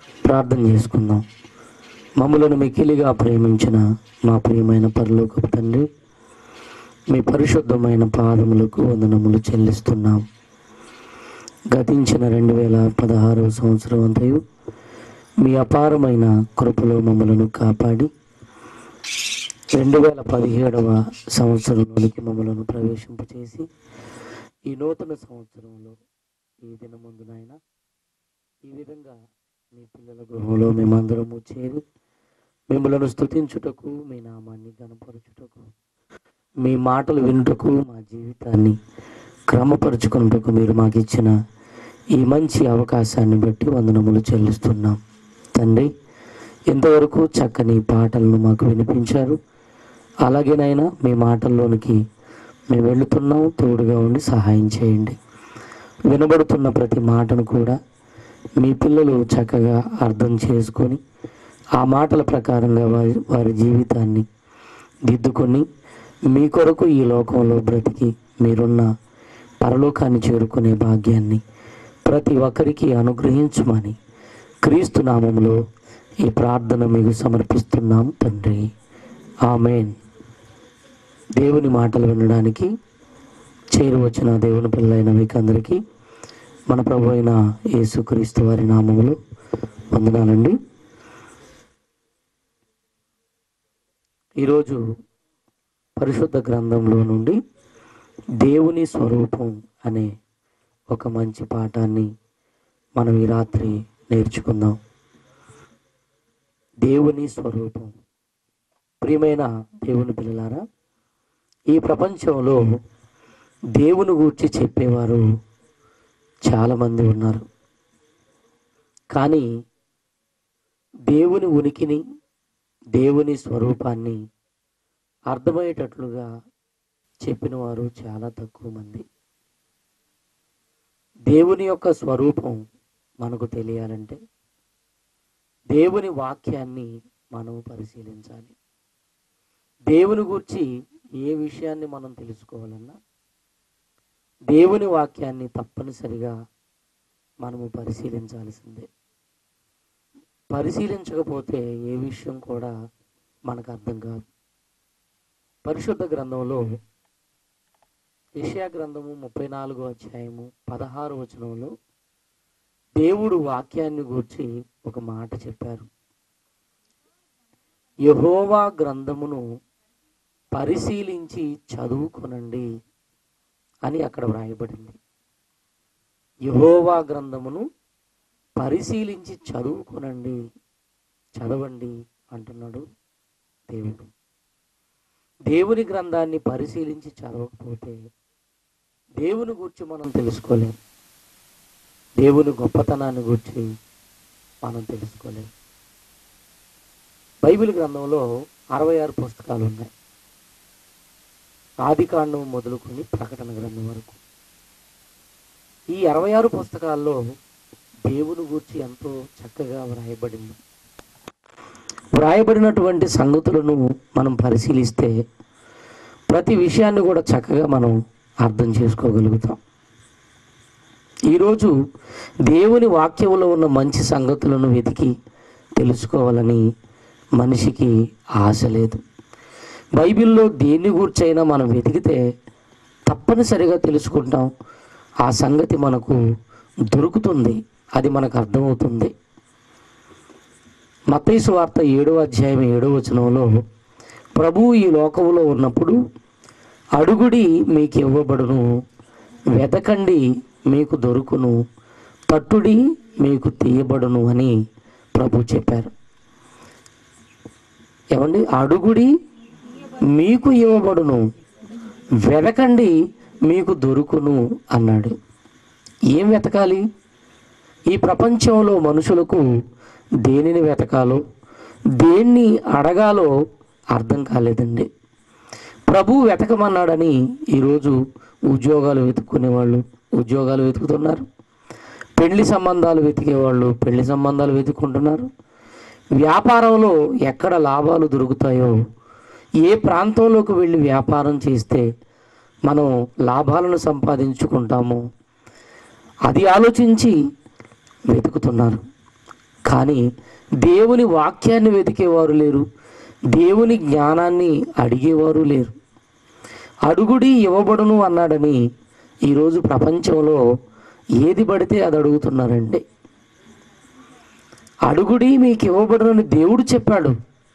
ప్రార్థన చేసుకుందాం మమ్మలను మికిలిగా ప్రేమించిన మా ప్రియమైన పరలోకపు తండ్రి మీ పరిశుద్ధమైన పాదములకు వందనములు చెల్లిస్తున్నాం గతించిన రెండు వేల పదహారవ సంవత్సరం అంతయు మీ అపారమైన కృపలో మమ్మలను కాపాడి రెండు వేల పదిహేడవ సంవత్సరంలోనికి మమ్మలను ప్రవేశింపచేసి ఈ నూతన సంవత్సరంలో ఈ దినమందునైనా ఈ విధంగా మీ పిల్లల గృహంలో మేమందరము చేరి మిమ్మలను స్తుతించుటకు మీ నామాన్ని గణపరచుటకు మీ మాటలు వినుటకు మా జీవితాన్ని క్రమపరుచుకున్నటకు మీరు మాకు ఇచ్చిన ఈ మంచి అవకాశాన్ని బట్టి వందనములు చెల్లిస్తున్నాం తండ్రి ఇంతవరకు చక్కని పాటలను మాకు వినిపించారు అలాగేనైనా మీ మాటల్లోనికి మేము వెళుతున్నాం తోడుగా ఉండి సహాయం చేయండి వినబడుతున్న ప్రతి మాటను కూడా మీ పిల్లలు చక్కగా అర్థం చేసుకొని ఆ మాటల ప్రకారంగా వారి వారి జీవితాన్ని దిద్దుకొని మీ కొరకు ఈ లోకంలో బ్రతికి మీరున్న పరలోకాన్ని చేరుకునే భాగ్యాన్ని ప్రతి ఒక్కరికి అనుగ్రహించమని క్రీస్తు నామములో ఈ ప్రార్థన మీకు సమర్పిస్తున్నాం తండ్రి ఆమెన్ దేవుని మాటలు వినడానికి చేరువచ్చిన దేవుని పిల్లలైన మీకు అందరికీ మన ప్రభు అయిన యేసుక్రీస్తు వారి నామములో వందనాలండి ఈరోజు పరిశుద్ధ గ్రంథంలో నుండి దేవుని స్వరూపం అనే ఒక మంచి పాఠాన్ని మనం ఈ రాత్రి నేర్చుకుందాం దేవుని స్వరూపం ప్రియమైన దేవుని పిల్లలారా ఈ ప్రపంచంలో దేవుని గూర్చి చెప్పేవారు చాలామంది ఉన్నారు కానీ దేవుని ఉనికిని దేవుని స్వరూపాన్ని అర్థమయ్యేటట్లుగా చెప్పిన వారు చాలా తక్కువ మంది దేవుని యొక్క స్వరూపం మనకు తెలియాలంటే దేవుని వాక్యాన్ని మనం పరిశీలించాలి దేవుని గురించి ఏ విషయాన్ని మనం తెలుసుకోవాలన్నా దేవుని వాక్యాన్ని తప్పనిసరిగా మనము పరిశీలించాల్సిందే పరిశీలించకపోతే ఏ విషయం కూడా మనకు అర్థం కాదు పరిశుద్ధ గ్రంథంలో యెషయా గ్రంథము ముప్పై నాలుగో అధ్యాయము పదహారు వచనంలో దేవుడు వాక్యాన్ని గూర్చి ఒక మాట చెప్పారు యహోవా గ్రంథమును పరిశీలించి చదువుకొనండి అని అక్కడ వ్రాయబడింది యహోవా గ్రంథమును పరిశీలించి చదువుకొనండి చదవండి అంటున్నాడు దేవుడు దేవుని గ్రంథాన్ని పరిశీలించి చదవకపోతే దేవుని గురించి మనం తెలుసుకోలేం దేవుని గొప్పతనాన్ని గురించి మనం తెలుసుకోలేం బైబిల్ గ్రంథంలో అరవై ఆరు పుస్తకాలు ఉన్నాయి ఆది కాండం మొదలుకొని ప్రకటన గ్రంథం వరకు ఈ అరవై ఆరు పుస్తకాల్లో దేవుని గూర్చి ఎంతో చక్కగా వ్రాయబడింది వ్రాయబడినటువంటి సంగతులను మనం పరిశీలిస్తే ప్రతి విషయాన్ని కూడా చక్కగా మనం అర్థం చేసుకోగలుగుతాం ఈరోజు దేవుని వాక్యంలో ఉన్న మంచి సంగతులను వెతికి తెలుసుకోవాలని మనిషికి ఆశ లేదు బైబిల్లో దేన్ని గురించైనా మనం వెతికితే తప్పనిసరిగా తెలుసుకుంటాం ఆ సంగతి మనకు దొరుకుతుంది అది మనకు అర్థమవుతుంది మత్తైసు వార్త ఏడవ అధ్యాయం ఏడవ వచనంలో ప్రభువు ఈ లోకములో ఉన్నప్పుడు అడుగుడి మీకు ఇవ్వబడును వెతకండి మీకు దొరుకును తట్టుడి మీకు తీయబడును అని ప్రభు చెప్పారు ఏమండి అడుగుడి మీకు ఇవ్వబడును వెతకండి మీకు దొరుకును అన్నాడు ఏం వెతకాలి ఈ ప్రపంచంలో మనుషులకు దేనిని వెతకాలో దేన్ని అడగాలో అర్థం కాలేదండి ప్రభు వెతకమన్నాడని ఈరోజు ఉద్యోగాలు వెతుక్కునే వాళ్ళు ఉద్యోగాలు వెతుకుతున్నారు పెళ్లి సంబంధాలు వెతికేవాళ్ళు పెళ్లి సంబంధాలు వెతుక్కుంటున్నారు వ్యాపారంలో ఎక్కడ లాభాలు దొరుకుతాయో ఏ ప్రాంతంలోకి వెళ్ళి వ్యాపారం చేస్తే మనం లాభాలను సంపాదించుకుంటామో అది ఆలోచించి వెతుకుతున్నారు కానీ దేవుని వాక్యాన్ని వెతికేవారు లేరు దేవుని జ్ఞానాన్ని అడిగేవారు లేరు అడుగుడి ఇవ్వబడును అన్నాడని ఈరోజు ప్రపంచంలో ఏది పడితే అది అడుగుతున్నారండి అడుగుడి మీకు ఇవ్వబడునని దేవుడు చెప్పాడు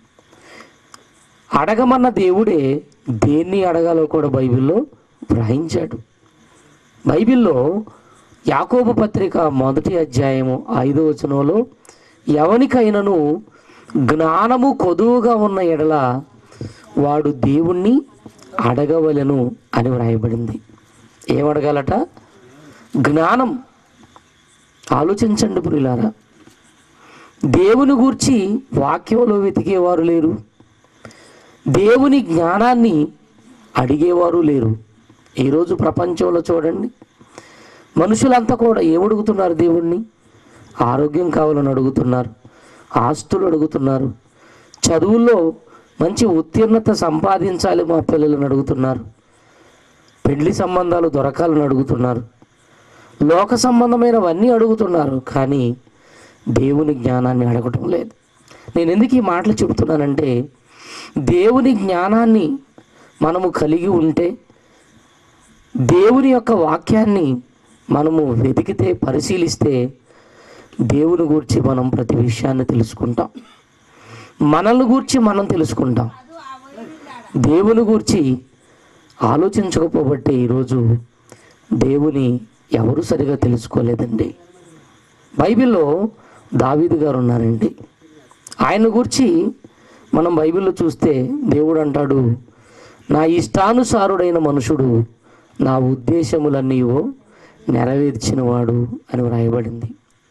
అడగమన్న దేవుడే దేన్ని అడగాలో కూడా బైబిల్లో వ్రాయించాడు బైబిల్లో యాకోబు పత్రిక మొదటి అధ్యాయము ఐదో వచనంలో ఎవనికైనను జ్ఞానము కొదువుగా ఉన్న ఎడల వాడు దేవుణ్ణి అడగవలెను అని వ్రాయబడింది ఏమడగాలట జ్ఞానం ఆలోచించండి పురిలారా దేవుని గూర్చి వాక్యంలో వెతికేవారు లేరు దేవుని జ్ఞానాన్ని అడిగేవారు లేరు ఈరోజు ప్రపంచంలో చూడండి మనుషులంతా కూడా ఏమడుగుతున్నారు దేవుణ్ణి ఆరోగ్యం కావాలని అడుగుతున్నారు ఆస్తులు అడుగుతున్నారు చదువుల్లో మంచి ఉత్తీర్ణత సంపాదించాలి మా పిల్లలను అడుగుతున్నారు పెళ్లి సంబంధాలు దొరకాలని అడుగుతున్నారు లోక సంబంధమైనవన్నీ అడుగుతున్నారు కానీ దేవుని జ్ఞానాన్ని అడగటం లేదు నేను ఎందుకు ఈ మాటలు చెబుతున్నానంటే దేవుని జ్ఞానాన్ని మనము కలిగి ఉంటే దేవుని యొక్క వాక్యాన్ని మనము వెతికితే పరిశీలిస్తే దేవుని గురించి మనం ప్రతి విషయాన్ని తెలుసుకుంటాం మనల్ని గూర్చి మనం తెలుసుకుంటాం దేవుని గూర్చి ఆలోచించకపోబట్టే ఈరోజు దేవుని ఎవరు సరిగా తెలుసుకోలేదండి బైబిల్లో దావీదు గారు ఉన్నారండి ఆయన గురించి మనం బైబిల్లో చూస్తే దేవుడు అంటాడు నా ఇష్టానుసారుడైన మనుషుడు నా ఉద్దేశములన్నీవో నెరవేర్చినవాడు అని వ్రాయబడింది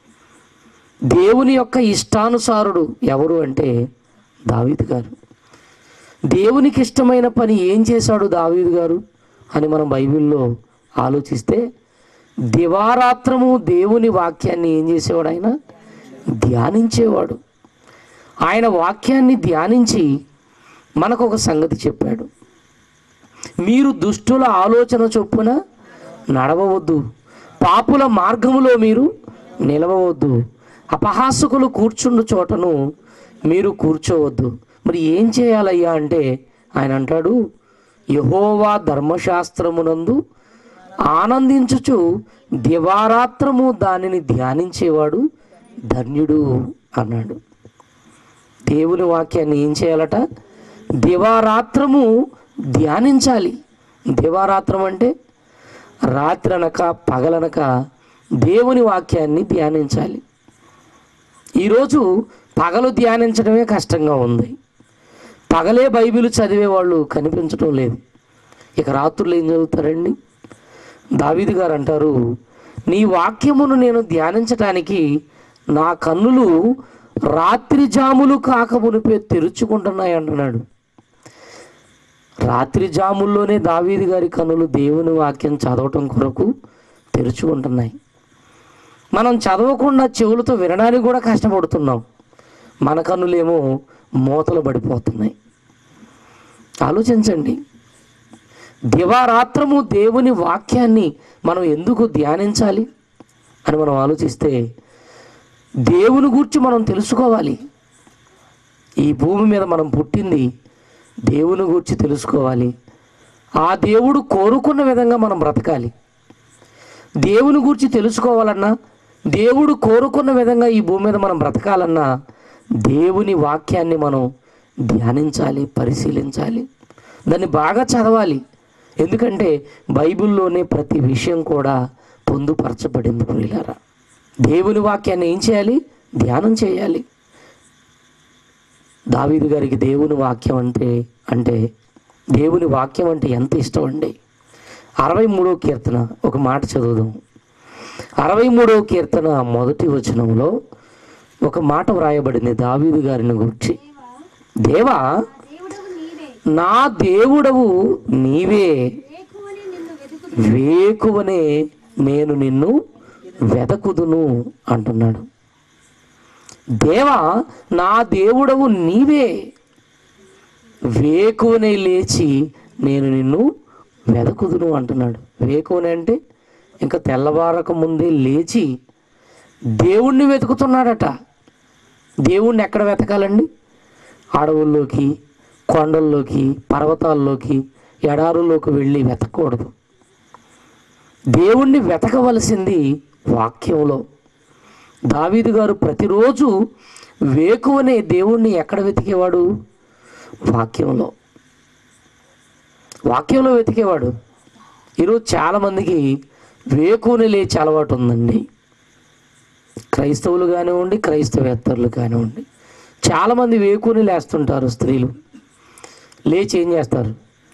దేవుని యొక్క ఇష్టానుసారుడు ఎవరు అంటే దావీదు గారు దేవునికి ఇష్టమైన పని ఏం చేశాడు దావీదు గారు అని మనం బైబిల్లో ఆలోచిస్తే దివారాత్రము దేవుని వాక్యాన్ని ఏం చేసేవాడు ఆయన ధ్యానించేవాడు ఆయన వాక్యాన్ని ధ్యానించి మనకు ఒక సంగతి చెప్పాడు మీరు దుష్టుల ఆలోచన చొప్పున నడవవద్దు పాపుల మార్గములో మీరు నిలవవద్దు అపహాసకులు కూర్చుండు చోటను మీరు కూర్చోవద్దు మరి ఏం చేయాలయ్యా అంటే ఆయన అంటాడు యహోవా ధర్మశాస్త్రమునందు ఆనందించుచు దివారాత్రము దానిని ధ్యానించేవాడు ధన్యుడు అన్నాడు దేవుని వాక్యాన్ని ఏం చేయాలట దివారాత్రము ధ్యానించాలి దివారాత్రం అంటే రాత్రనక పగలనక దేవుని వాక్యాన్ని ధ్యానించాలి ఈరోజు పగలు ధ్యానించడమే కష్టంగా ఉంది పగలే బైబిల్ చదివే వాళ్ళు కనిపించడం లేదు ఇక రాత్రులు ఏం చదువుతారండి దావీదు గారు అంటారు నీ వాక్యమును నేను ధ్యానించటానికి నా కన్నులు రాత్రి జాములు కాక మునిపే తెరుచుకుంటున్నాయి అంటున్నాడు రాత్రి జాముల్లోనే దావీదు గారి కన్నులు దేవుని వాక్యం చదవటం కొరకు తెరుచుకుంటున్నాయి మనం చదవకుండా చెవులతో వినడానికి కూడా కష్టపడుతున్నాం మన కన్నులేమో మూతలు పడిపోతున్నాయి ఆలోచించండి దివారాత్రము దేవుని వాక్యాన్ని మనం ఎందుకు ధ్యానించాలి అని మనం ఆలోచిస్తే దేవుని గురించి మనం తెలుసుకోవాలి ఈ భూమి మీద మనం పుట్టింది దేవుని గురించి తెలుసుకోవాలి ఆ దేవుడు కోరుకున్న విధంగా మనం బ్రతకాలి దేవుని గురించి తెలుసుకోవాలన్నా దేవుడు కోరుకున్న విధంగా ఈ భూమి మీద మనం బ్రతకాలన్నా దేవుని వాక్యాన్ని మనం ధ్యానించాలి పరిశీలించాలి దాన్ని బాగా చదవాలి ఎందుకంటే బైబిల్లోనే ప్రతి విషయం కూడా పొందుపరచబడింది ప్రియులారా దేవుని వాక్యాన్ని ఏం చేయాలి ధ్యానం చేయాలి దావీదు గారికి దేవుని వాక్యం అంటే అంటే దేవుని వాక్యం అంటే ఎంత ఇష్టం అండి అరవై మూడో కీర్తన ఒక మాట చదువుదాం అరవై మూడో కీర్తన మొదటి వచనంలో ఒక మాట వ్రాయబడింది దావీదు గారిని గురించి దేవా దేవుడవు నీవే నా దేవుడవు నీవే వేకువని నిన్ను వెతుకు వేకువనే నేను నిన్ను వెదకుదును అంటున్నాడు దేవా నా దేవుడవు నీవే వేకువనే లేచి నేను నిన్ను వెదకుదును అంటున్నాడు వేకువనే అంటే ఇంకా తెల్లవారక ముందే లేచి దేవుణ్ణి వెతుకుతున్నాడట దేవుణ్ణి ఎక్కడ వెతకాలండి అడవుల్లోకి కొండల్లోకి పర్వతాల్లోకి ఎడారుల్లోకి వెళ్ళి వెతకూడదు దేవుణ్ణి వెతకవలసింది వాక్యంలో దావీదు గారు ప్రతిరోజు వేకువనే దేవుణ్ణి ఎక్కడ వెతికేవాడు వాక్యంలో వాక్యంలో వెతికేవాడు ఈరోజు చాలామందికి వేకువని లేచి అలవాటు ఉందండి క్రైస్తవులు కానివ్వండి క్రైస్తవేత్తరులు కానివ్వండి చాలామంది వేకుని లేస్తుంటారు స్త్రీలు లేచి ఏం చేస్తారు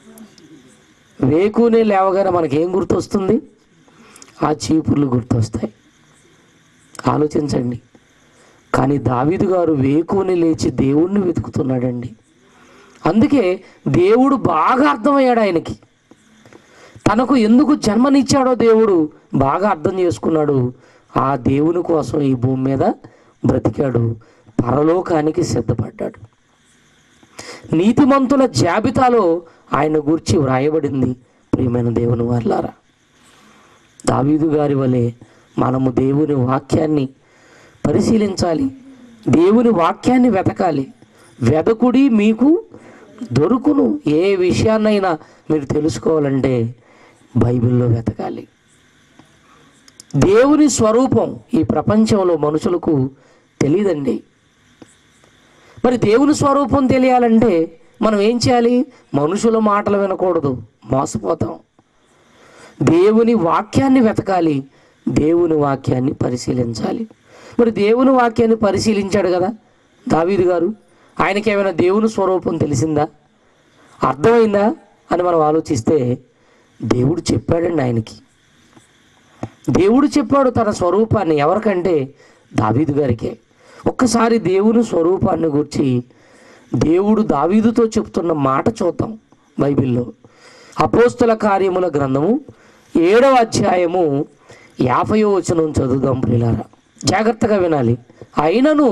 వేకునే లేవగానే మనకేం గుర్తొస్తుంది ఆ చీపుర్లు గుర్తొస్తాయి ఆలోచించండి కానీ దావీదు గారు వేకుని లేచి దేవుణ్ణి వెతుకుతున్నాడండి అందుకే దేవుడు బాగా అర్థమయ్యాడు ఆయనకి తనకు ఎందుకు జన్మనిచ్చాడో దేవుడు బాగా అర్థం చేసుకున్నాడు ఆ దేవుని కోసం ఈ భూమి మీద బ్రతికాడు పరలోకానికి సిద్ధపడ్డాడు నీతిమంతుల జాబితాలో ఆయన గూర్చి వ్రాయబడింది ప్రియమైన దేవుని వాళ్ళారా దావీదు గారి వలె మనము దేవుని వాక్యాన్ని పరిశీలించాలి దేవుని వాక్యాన్ని వెతకాలి వెదకుడి మీకు దొరుకును ఏ విషయాన్నైనా మీరు తెలుసుకోవాలంటే బైబిల్లో వెతకాలి దేవుని స్వరూపం ఈ ప్రపంచంలో మనుషులకు తెలియదండి మరి దేవుని స్వరూపం తెలియాలంటే మనం ఏం చేయాలి మనుషుల మాటలు వినకూడదు మోసపోతాం దేవుని వాక్యాన్ని వెతకాలి దేవుని వాక్యాన్ని పరిశీలించాలి మరి దేవుని వాక్యాన్ని పరిశీలించాడు కదా దావీదు గారు ఆయనకి ఏమైనా దేవుని స్వరూపం తెలిసిందా అర్థమైందా అని మనం ఆలోచిస్తే దేవుడు చెప్పాడండి ఆయనకి దేవుడు చెప్పాడు తన స్వరూపాన్ని ఎవరికంటే దావీదు గారికే ఒక్కసారి దేవుని స్వరూపాన్ని గురించి దేవుడు దావీదుతో చెప్తున్న మాట చూద్దాం బైబిల్లో అపోస్తుల కార్యముల గ్రంథము ఏడవ అధ్యాయము యాభయో వచనం చదువుదాం ప్రియులారా జాగ్రత్తగా వినాలి అయినను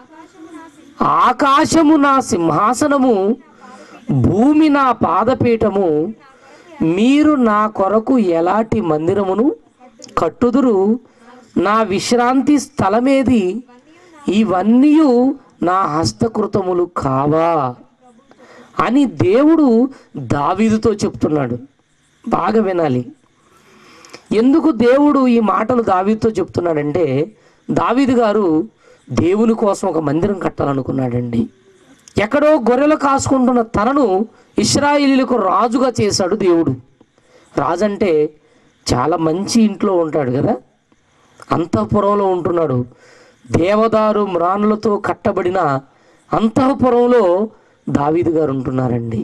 ఆకాశము నా సింహాసనము భూమి నా పాదపీఠము మీరు నా కొరకు ఎలాంటి మందిరమును కట్టుదురు నా విశ్రాంతి స్థలమేది ఇవన్నీ నా హస్తకృతములు కావా అని దేవుడు దావీదుతో చెప్తున్నాడు బాగా వినాలి ఎందుకు దేవుడు ఈ మాటలు దావీదుతో చెప్తున్నాడంటే దావీదు గారు దేవుని కోసం ఒక మందిరం కట్టాలనుకున్నాడండి ఎక్కడో గొర్రెలు కాసుకుంటున్న తనను ఇస్రాయిలీలకు రాజుగా చేశాడు దేవుడు రాజు అంటే చాలా మంచి ఇంట్లో ఉంటాడు కదా అంతఃపురంలో ఉంటున్నాడు దేవదారు మ్రానులతో కట్టబడిన అంతఃపురంలో దావీదు గారు ఉంటున్నారండి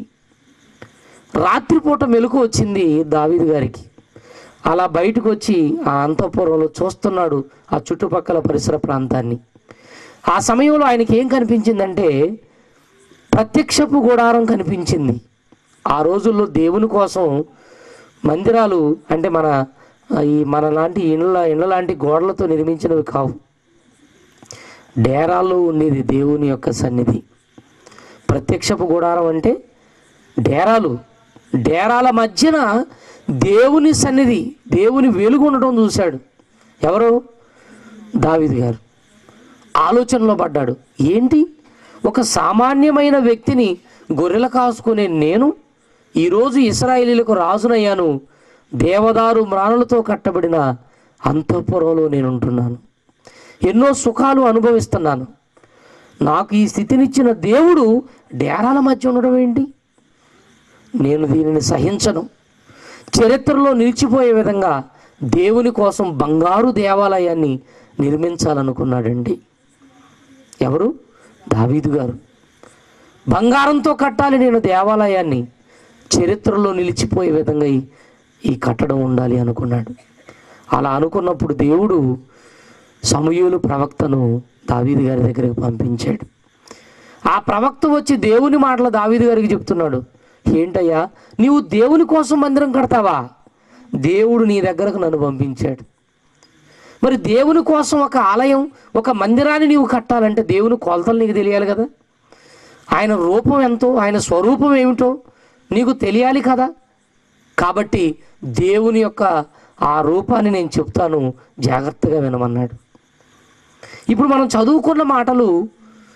రాత్రిపూట మెలకు వచ్చింది దావీదు గారికి అలా బయటకు వచ్చి ఆ అంతఃపురంలో చూస్తున్నాడు ఆ చుట్టుపక్కల పరిసర ప్రాంతాన్ని ఆ సమయంలో ఆయనకి ఏం కనిపించిందంటే ప్రత్యక్షపు గుడారం కనిపించింది ఆ రోజుల్లో దేవుని కోసం మందిరాలు అంటే మన ఈ మన లాంటి ఇండ్ల ఇండ్ల లాంటి గోడలతో నిర్మించినవి కావు డేరాల్లో ఉండేది దేవుని యొక్క సన్నిధి ప్రత్యక్షపు గుడారం అంటే డేరాలు డేరాల మధ్యన దేవుని సన్నిధి దేవుని వెలుగు ఉండటం చూశాడు ఎవరు దావిది గారు ఆలోచనలో పడ్డాడు ఏంటి ఒక సామాన్యమైన వ్యక్తిని గొర్రెల కాసుకునే నేను ఈరోజు ఇస్రాయేలీలకు రాజునయ్యాను దేవదారు మ్రాణులతో కట్టబడిన అంతఃపురంలో నేను ఉంటున్నాను ఎన్నో సుఖాలు అనుభవిస్తున్నాను నాకు ఈ స్థితినిచ్చిన దేవుడు డేరాల మధ్య ఉండడం ఏంటి నేను దీనిని సహించను చరిత్రలో నిలిచిపోయే విధంగా దేవుని కోసం బంగారు దేవాలయాన్ని నిర్మించాలనుకున్నాడండి ఎవరు దావీదు గారు బంగారంతో కట్టాలి నేను దేవాలయాన్ని చరిత్రలో నిలిచిపోయే విధంగా ఈ ఈ కట్టడం ఉండాలి అనుకున్నాడు అలా అనుకున్నప్పుడు దేవుడు సమూహులు ప్రవక్తను దావీదు గారి దగ్గరికి పంపించాడు ఆ ప్రవక్త వచ్చి దేవుని మాటలు దావీదు గారికి చెప్తున్నాడు ఏంటయ్యా నీవు దేవుని కోసం మందిరం కడతావా దేవుడు నీ దగ్గరకు నన్ను పంపించాడు మరి దేవుని కోసం ఒక ఆలయం ఒక మందిరాన్ని నీవు కట్టాలంటే దేవుని కొలతలు నీకు తెలియాలి కదా ఆయన రూపం ఎంతో ఆయన స్వరూపం ఏమిటో నీకు తెలియాలి కదా కాబట్టి దేవుని యొక్క ఆ రూపాన్ని నేను చెప్తాను జాగ్రత్తగా వినమన్నాడు ఇప్పుడు మనం చదువుకున్న మాటలు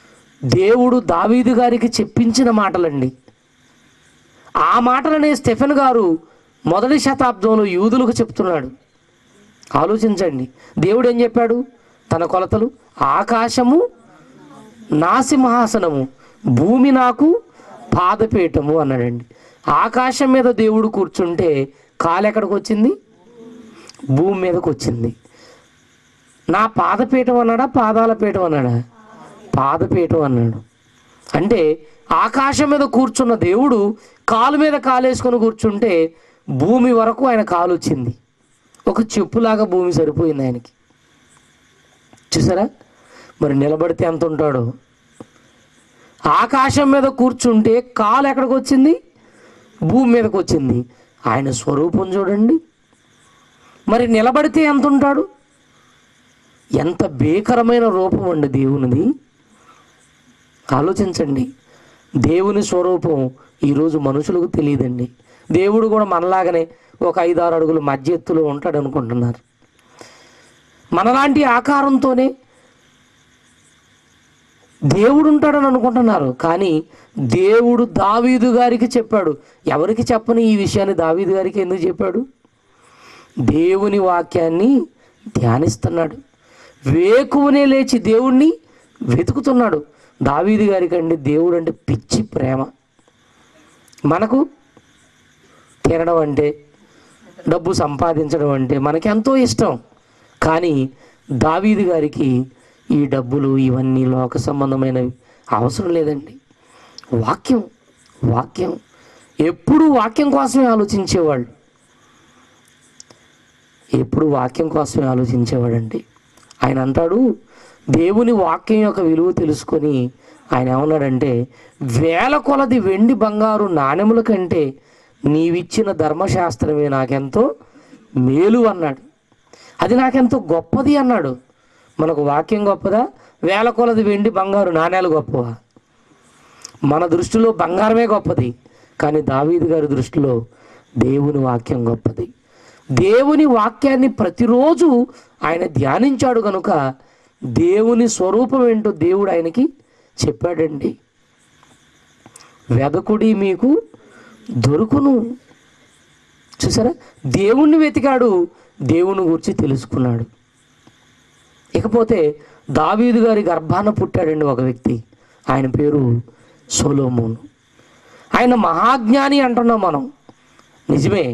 దేవుడు దావీదు గారికి చెప్పించిన మాటలండి ఆ మాటలనే స్టెఫెన్ గారు మొదటి శతాబ్దంలో యూదులకు చెప్తున్నాడు ఆలోచించండి దేవుడు ఏం చెప్పాడు తన కొలతలు ఆకాశము నా సింహాసనము భూమి నాకు పాదపీఠము అన్నాడండి ఆకాశం మీద దేవుడు కూర్చుంటే కాలు ఎక్కడికి వచ్చింది భూమి మీదకి వచ్చింది నా పాదపీఠం అన్నాడా పాదాల పీఠం అన్నాడా పాదపీఠం అన్నాడు అంటే ఆకాశం మీద కూర్చున్న దేవుడు కాలు మీద కాలేసుకొని కూర్చుంటే భూమి వరకు ఆయన కాలు వచ్చింది ఒక చెప్పులాగా భూమి సరిపోయింది ఆయనకి చూసారా మరి నిలబడితే ఎంత ఉంటాడో ఆకాశం మీద కూర్చుంటే కాలు ఎక్కడికి వచ్చింది భూమి మీదకి వచ్చింది ఆయన స్వరూపం చూడండి మరి నిలబడితే ఎంత ఉంటాడు ఎంత భీకరమైన రూపం అండి దేవునిది ఆలోచించండి దేవుని స్వరూపం ఈరోజు మనుషులకు తెలియదండి దేవుడు కూడా మనలాగానే ఒక ఐదారు అడుగులు మధ్య ఎత్తులో ఉంటాడు అనుకుంటున్నారు మనలాంటి ఆకారంతోనే దేవుడు ఉంటాడని అనుకుంటున్నారు కానీ దేవుడు దావీదు గారికి చెప్పాడు ఎవరికి చెప్పని ఈ విషయాన్ని దావీదు గారికి ఎందుకు చెప్పాడు దేవుని వాక్యాన్ని ధ్యానిస్తున్నాడు వేకువనే లేచి దేవుణ్ణి వెతుకుతున్నాడు దావీదు గారికి అండి దేవుడు అంటే పిచ్చి ప్రేమ మనకు తినడం అంటే డబ్బు సంపాదించడం అంటే మనకి ఎంతో ఇష్టం కానీ దావీదు గారికి ఈ డబ్బులు ఇవన్నీ లోక సంబంధమైనవి అవసరం లేదండి వాక్యం వాక్యం ఎప్పుడు వాక్యం కోసమే ఆలోచించేవాళ్ళు ఎప్పుడు వాక్యం కోసమే ఆలోచించేవాడండి ఆయన అంటాడు దేవుని వాక్యం యొక్క విలువ తెలుసుకొని ఆయన ఏమన్నాడంటే వేల కొలది వెండి బంగారు నాణెముల కంటే నీవిచ్చిన ధర్మశాస్త్రమే నాకెంతో మేలు అన్నాడు అది నాకెంతో గొప్పది అన్నాడు మనకు వాక్యం గొప్పదా వేల కొలది వెండి బంగారు నాణ్యాలు గొప్పవా మన దృష్టిలో బంగారమే గొప్పది కానీ దావీదు గారి దృష్టిలో దేవుని వాక్యం గొప్పది దేవుని వాక్యాన్ని ప్రతిరోజు ఆయన ధ్యానించాడు కనుక దేవుని స్వరూపం ఏంటో దేవుడు ఆయనకి చెప్పాడండి వెదకుడి మీకు దొరుకును చూసారా దేవుణ్ణి వెతికాడు దేవుని గురించి తెలుసుకున్నాడు ఇకపోతే దావీదు గారి గర్భాన పుట్టాడండి ఒక వ్యక్తి ఆయన పేరు సొలోమోను ఆయన మహాజ్ఞాని అంటున్నాం మనం నిజమే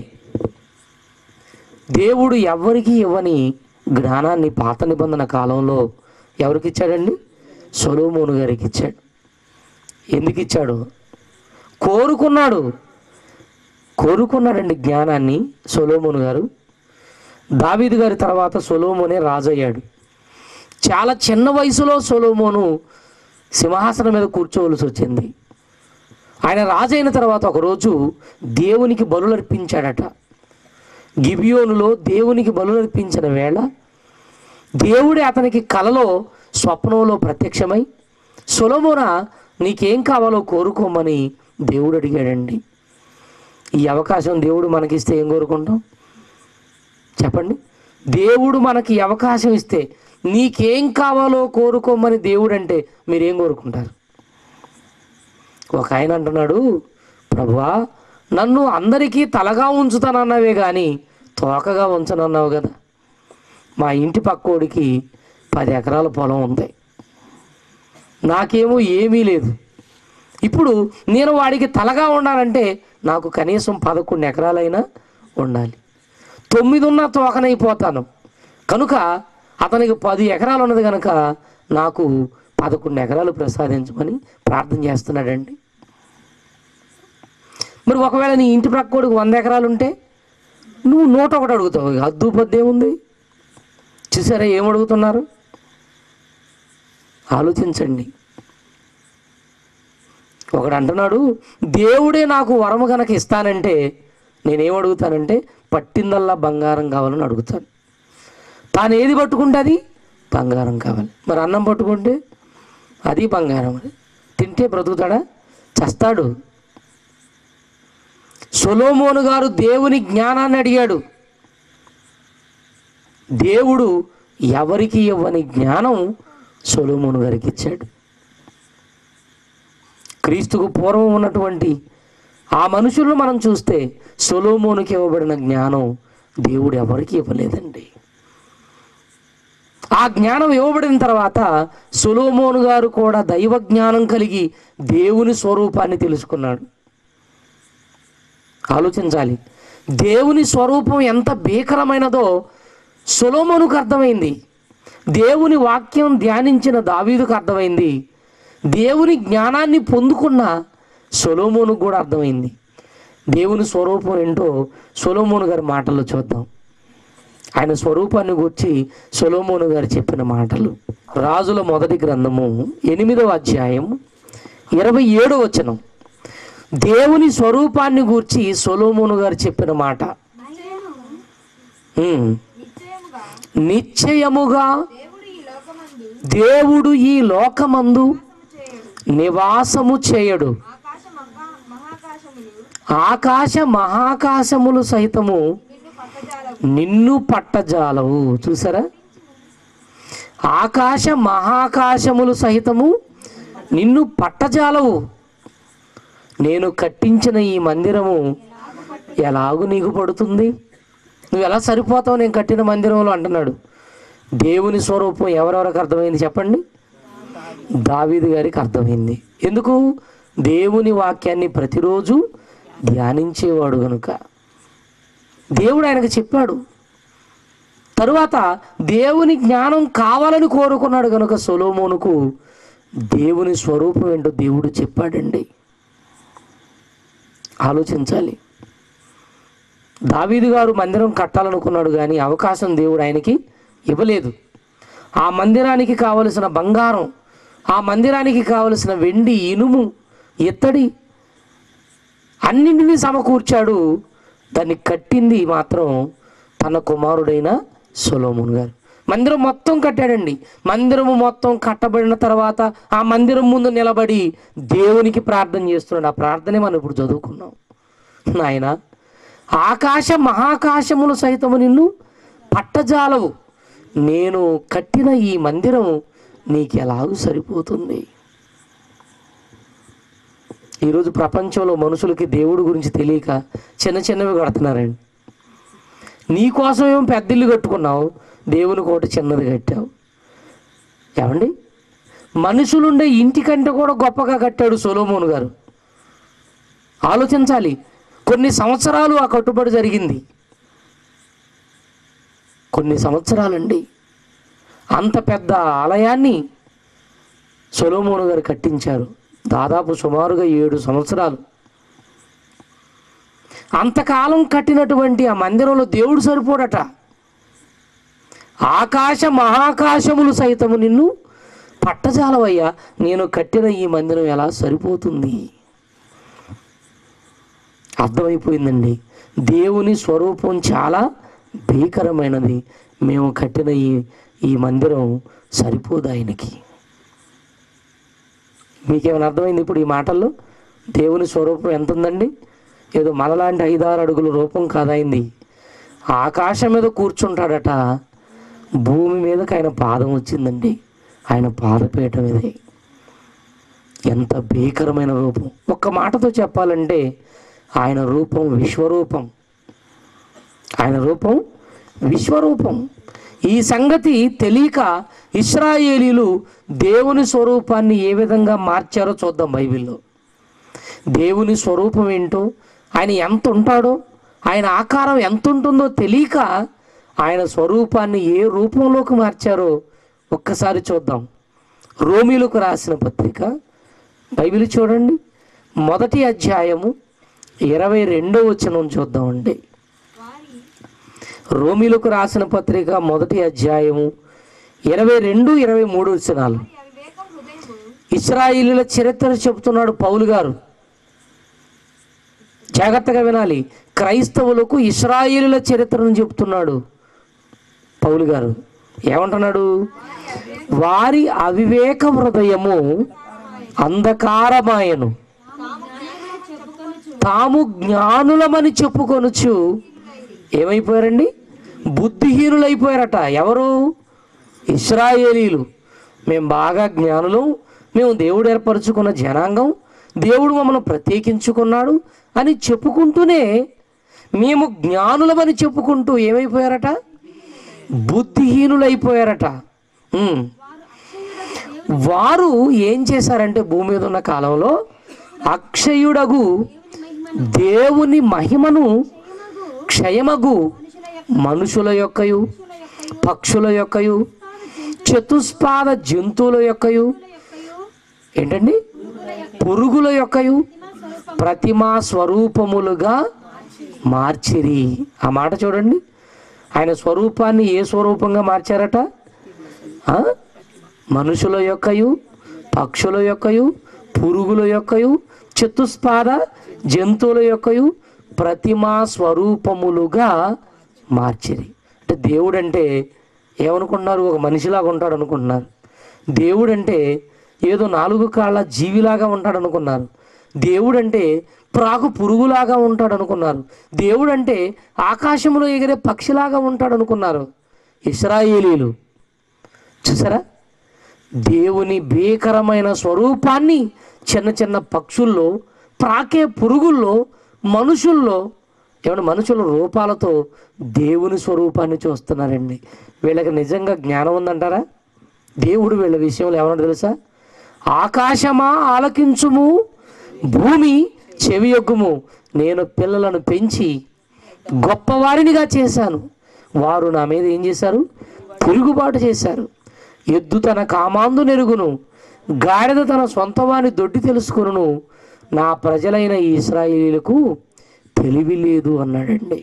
దేవుడు ఎవరికి ఇవ్వని జ్ఞానాన్ని పాత నిబంధన కాలంలో ఎవరికి ఇచ్చాడండి సొలోమోను గారికి ఇచ్చాడు ఎందుకు ఇచ్చాడు కోరుకున్నాడు కోరుకున్నాడండి జ్ఞానాన్ని సొలోమోను గారు దావీదు గారి తర్వాత సొలోమోనే రాజయ్యాడు చాలా చిన్న వయసులో సొలోమోను సింహాసనం మీద కూర్చోవలసి వచ్చింది ఆయన రాజైన తర్వాత ఒకరోజు దేవునికి బలులర్పించాడట గిబియోనులో దేవునికి బలులర్పించిన వేళ దేవుడే అతనికి కలలో స్వప్నంలో ప్రత్యక్షమై సొలమోన నీకేం కావాలో కోరుకోమని దేవుడు అడిగాడండి ఈ అవకాశం దేవుడు మనకిస్తే ఏం కోరుకుంటాం చెప్పండి దేవుడు మనకి ఈ అవకాశం ఇస్తే నీకేం కావాలో కోరుకోమని దేవుడు అంటే మీరేం కోరుకుంటారు ఒక ఆయన అంటున్నాడు ప్రభువా నన్ను అందరికీ తలగా ఉంచుతానన్నావే కానీ తోకగా ఉంచనన్నావు కదా మా ఇంటి పక్కోడికి పది ఎకరాల పొలం ఉంది నాకేమో ఏమీ లేదు ఇప్పుడు నేను వాడికి తలగా ఉండాలంటే నాకు కనీసం పదకొండు ఎకరాలైనా ఉండాలి తొమ్మిది ఉన్న తోకనైపోతాను కనుక అతనికి పది ఎకరాలు ఉన్నది కనుక నాకు పదకొండు ఎకరాలు ప్రసాదించమని ప్రార్థన చేస్తున్నాడండి మరి ఒకవేళ నీ ఇంటి ప్రక్కోడికి వంద ఎకరాలు ఉంటే నువ్వు నూట ఒకటి అడుగుతావు ఇక అద్దు పొద్దు ఏముంది చూసారా ఏం అడుగుతున్నారు ఆలోచించండి ఒకడు అంటున్నాడు దేవుడే నాకు వరము కనుక ఇస్తానంటే నేనేం అడుగుతానంటే పట్టిందల్లా బంగారం కావాలని అడుగుతాను తాను ఏది పట్టుకుంటే అది బంగారం కావాలి మరి అన్నం పట్టుకుంటే అది బంగారం అది తింటే బ్రతుకుతాడా చస్తాడు సొలోమోను గారు దేవుని జ్ఞానాన్ని అడిగాడు దేవుడు ఎవరికి ఇవ్వని జ్ఞానం సొలోమోను గారికి ఇచ్చాడు క్రీస్తుకు పూర్వం ఉన్నటువంటి ఆ మనుషులను మనం చూస్తే సొలోమోనుకి ఇవ్వబడిన జ్ఞానం దేవుడు ఎవరికి ఇవ్వలేదండి ఆ జ్ఞానం ఇవ్వబడిన తర్వాత సొలోమోను గారు కూడా దైవ జ్ఞానం కలిగి దేవుని స్వరూపాన్ని తెలుసుకున్నాడు ఆలోచించాలి దేవుని స్వరూపం ఎంత భీకరమైనదో సొలోమోనుకు అర్థమైంది దేవుని వాక్యం ధ్యానించిన దావీదుకు అర్థమైంది దేవుని జ్ఞానాన్ని పొందుకున్న సొలోమోనుకు కూడా అర్థమైంది దేవుని స్వరూపం ఏంటో సొలోమోను గారి మాటల్లో చూద్దాం ఆయన స్వరూపాన్ని గురించి సొలోమోను గారు చెప్పిన మాటలు రాజుల మొదటి గ్రంథము ఎనిమిదవ అధ్యాయం ఇరవై ఏడో వచనం దేవుని స్వరూపాన్ని గూర్చి సొలోమోను గారు చెప్పిన మాట అయినను ఉమ్. నిశ్చయముగా నిశ్చయముగా దేవుడు ఈ లోకమందు దేవుడు ఈ లోకమందు చేయడు నివాసము చేయడు ఆకాశ మహా మహాకాశములు ఆకాశ మహాకాశములు సహితము నిన్ను పక్కజాలవు నిన్ను పట్టజాలవు చూసారా ఆకాశ మహాకాశములు సహితము నిన్ను పట్టజాలవు నేను కట్టించిన ఈ మందిరము ఎలాగు నీకు పడుతుంది నువ్వు ఎలా సరిపోతావు నేను కట్టిన మందిరంలో అంటున్నాడు దేవుని స్వరూపం ఎవరెవరికి అర్థమైంది చెప్పండి దావీదు గారికి అర్థమైంది ఎందుకు దేవుని వాక్యాన్ని ప్రతిరోజు ధ్యానించేవాడు గనుక దేవుడు ఆయనకు చెప్పాడు తరువాత దేవుని జ్ఞానం కావాలని కోరుకున్నాడు కనుక సొలోమోనుకు దేవుని స్వరూపం ఏంటో దేవుడు చెప్పాడండి ఆలోచించాలి దావీదు గారు మందిరం కట్టాలనుకున్నాడు కానీ అవకాశం దేవుడు ఆయనకి ఇవ్వలేదు ఆ మందిరానికి కావలసిన బంగారం ఆ మందిరానికి కావలసిన వెండి ఇనుము ఇత్తడి అన్నింటినీ సమకూర్చాడు దాన్ని కట్టింది మాత్రం తన కుమారుడైన సొలోమున్ గారు మందిరం మొత్తం కట్టాడండి మందిరము మొత్తం కట్టబడిన తర్వాత ఆ మందిరం ముందు నిలబడి దేవునికి ప్రార్థన చేస్తున్నాడు ఆ ప్రార్థనే మనం ఇప్పుడు చదువుకున్నాం నాయన ఆకాశ మహాకాశములు సైతము నిన్ను పట్టజాలవు నేను కట్టిన ఈ మందిరం నీకు ఎలాగూ సరిపోతుంది ఈరోజు ప్రపంచంలో మనుషులకి దేవుడి గురించి తెలియక చిన్న చిన్నవి కడుతున్నారండి నీ కోసం ఏమో పెద్ద ఇల్లు కట్టుకున్నావు దేవునికి ఒకటి చిన్నది కట్టావు ఏమండి మనుషులుండే ఇంటి కంటే కూడా గొప్పగా కట్టాడు సొలోమోను గారు ఆలోచించాలి కొన్ని సంవత్సరాలు ఆ కట్టుబడి జరిగింది కొన్ని సంవత్సరాలండి అంత పెద్ద ఆలయాన్ని సొలోమోను గారు కట్టించారు దాదాపు సుమారుగా ఏడు సంవత్సరాలు అంతకాలం కట్టినటువంటి ఆ మందిరంలో దేవుడు సరిపోడట ఆకాశ మహాకాశములు సైతము నిన్ను పట్టజాలవయ్యా నేను కట్టిన ఈ మందిరం ఎలా సరిపోతుంది అర్థమైపోయిందండి దేవుని స్వరూపం చాలా భీకరమైనది మేము కట్టిన ఈ ఈ మందిరం సరిపోదు ఆయనకి మీకేమైనా అర్థమైంది ఇప్పుడు ఈ మాటల్లో దేవుని స్వరూపం ఎంత ఉందండి ఏదో మనలాంటి ఐదారు అడుగుల రూపం కాదైంది ఆకాశం మీద కూర్చుంటాడట భూమి మీదకి ఆయన పాదం వచ్చిందండి ఆయన పాదపీఠం ఇది ఎంత భీకరమైన రూపం ఒక్క మాటతో చెప్పాలంటే ఆయన రూపం విశ్వరూపం ఆయన రూపం విశ్వరూపం ఈ సంగతి తెలియక ఇస్రాయేలీలు దేవుని స్వరూపాన్ని ఏ విధంగా మార్చారో చూద్దాం బైబిల్లో దేవుని స్వరూపం ఏంటో ఆయన ఎంత ఉంటాడో ఆయన ఆకారం ఎంత ఉంటుందో తెలియక ఆయన స్వరూపాన్ని ఏ రూపంలోకి మార్చారో ఒక్కసారి చూద్దాం రోమిలకు రాసిన పత్రిక బైబిల్ చూడండి మొదటి అధ్యాయము ఇరవై రెండో వచనం చూద్దామండి వారి రోమిలకు రాసిన పత్రిక మొదటి అధ్యాయము ఇరవై రెండు ఇరవై మూడు వచనాలు వారి అవివేకం హృదయము ఇస్రాయిలీల చరిత్ర చెబుతున్నాడు పౌలు గారు జాగ్రత్తగా వినాలి క్రైస్తవులకు ఇస్రాయిలీల చరిత్రను చెప్తున్నాడు పౌలు గారు ఏమంటున్నాడు వారి అవివేక హృదయము అంధకారమాయను తాము జ్ఞానులమని చెప్పుకొనుచు ఏమైపోయారండి బుద్ధిహీనులైపోయారట ఎవరు ఇస్రాయేలీలు మేము బాగా జ్ఞానులు మేము దేవుడు ఏర్పరచుకున్న జనాంగం దేవుడు మమ్మల్ని ప్రత్యేకించుకున్నాడు అని చెప్పుకుంటూనే మేము జ్ఞానులమని చెప్పుకుంటూ ఏమైపోయారట బుద్ధిహీనులైపోయారట ఉమ్. వారు ఏం చేశారంటే భూమి మీద ఉన్న కాలంలో అక్షయుడగు దేవుని మహిమను క్షయమగు మనుషుల యొక్కయు పక్షుల యొక్కయు చతుస్పాద జంతువుల యొక్కయు ఏంటండి పురుగుల యొక్కయు ప్రతిమా స్వరూపములుగా మార్చిరి ఆ మాట చూడండి ఆయన స్వరూపాన్ని ఏ స్వరూపంగా మార్చారట ఆ? మనుషుల యొక్కయు పక్షుల యొక్కయు పురుగుల యొక్కయు చతుస్పాద జంతువుల యొక్కయు ప్రతిమా స్వరూపములుగా మార్చిరి అంటే దేవుడు అంటే ఏమనుకుంటున్నారు ఒక మనిషిలాగా ఉంటాడు అనుకుంటున్నారు దేవుడు అంటే ఏదో నాలుగు కాళ్ళ జీవిలాగా ఉంటాడు అనుకున్నారు దేవుడు అంటే ప్రాకు పురుగులాగా ఉంటాడు అనుకున్నారు దేవుడు అంటే ఆకాశంలో ఎగిరే పక్షిలాగా ఉంటాడు అనుకున్నారు ఇస్రాయేలీలు చూసారా దేవుని భీకరమైన స్వరూపాన్ని చిన్న చిన్న పక్షుల్లో ప్రాకే పురుగుల్లో మనుషుల్లో ఏమన్నా మనుషుల రూపాలతో దేవుని స్వరూపాన్ని చూస్తున్నారండి వీళ్ళకి నిజంగా జ్ఞానం ఉందంటారా దేవుడు వీళ్ళ విషయంలో ఏమన్నా తెలుసా ఆకాశమా ఆలకించుము భూమి చెవియొగ్గుము నేను పిల్లలను పెంచి గొప్పవారినిగా చేశాను వారు నా మీద ఏం చేశారు తిరుగుబాటు చేశారు ఎద్దు తన కామాందు నెరుగును గాడిద తన సొంతవాని దొడ్డి తెలుసుకును నా ప్రజలైన ఈ ఇస్రాయేలీలకు తెలివి లేదు అన్నాడండి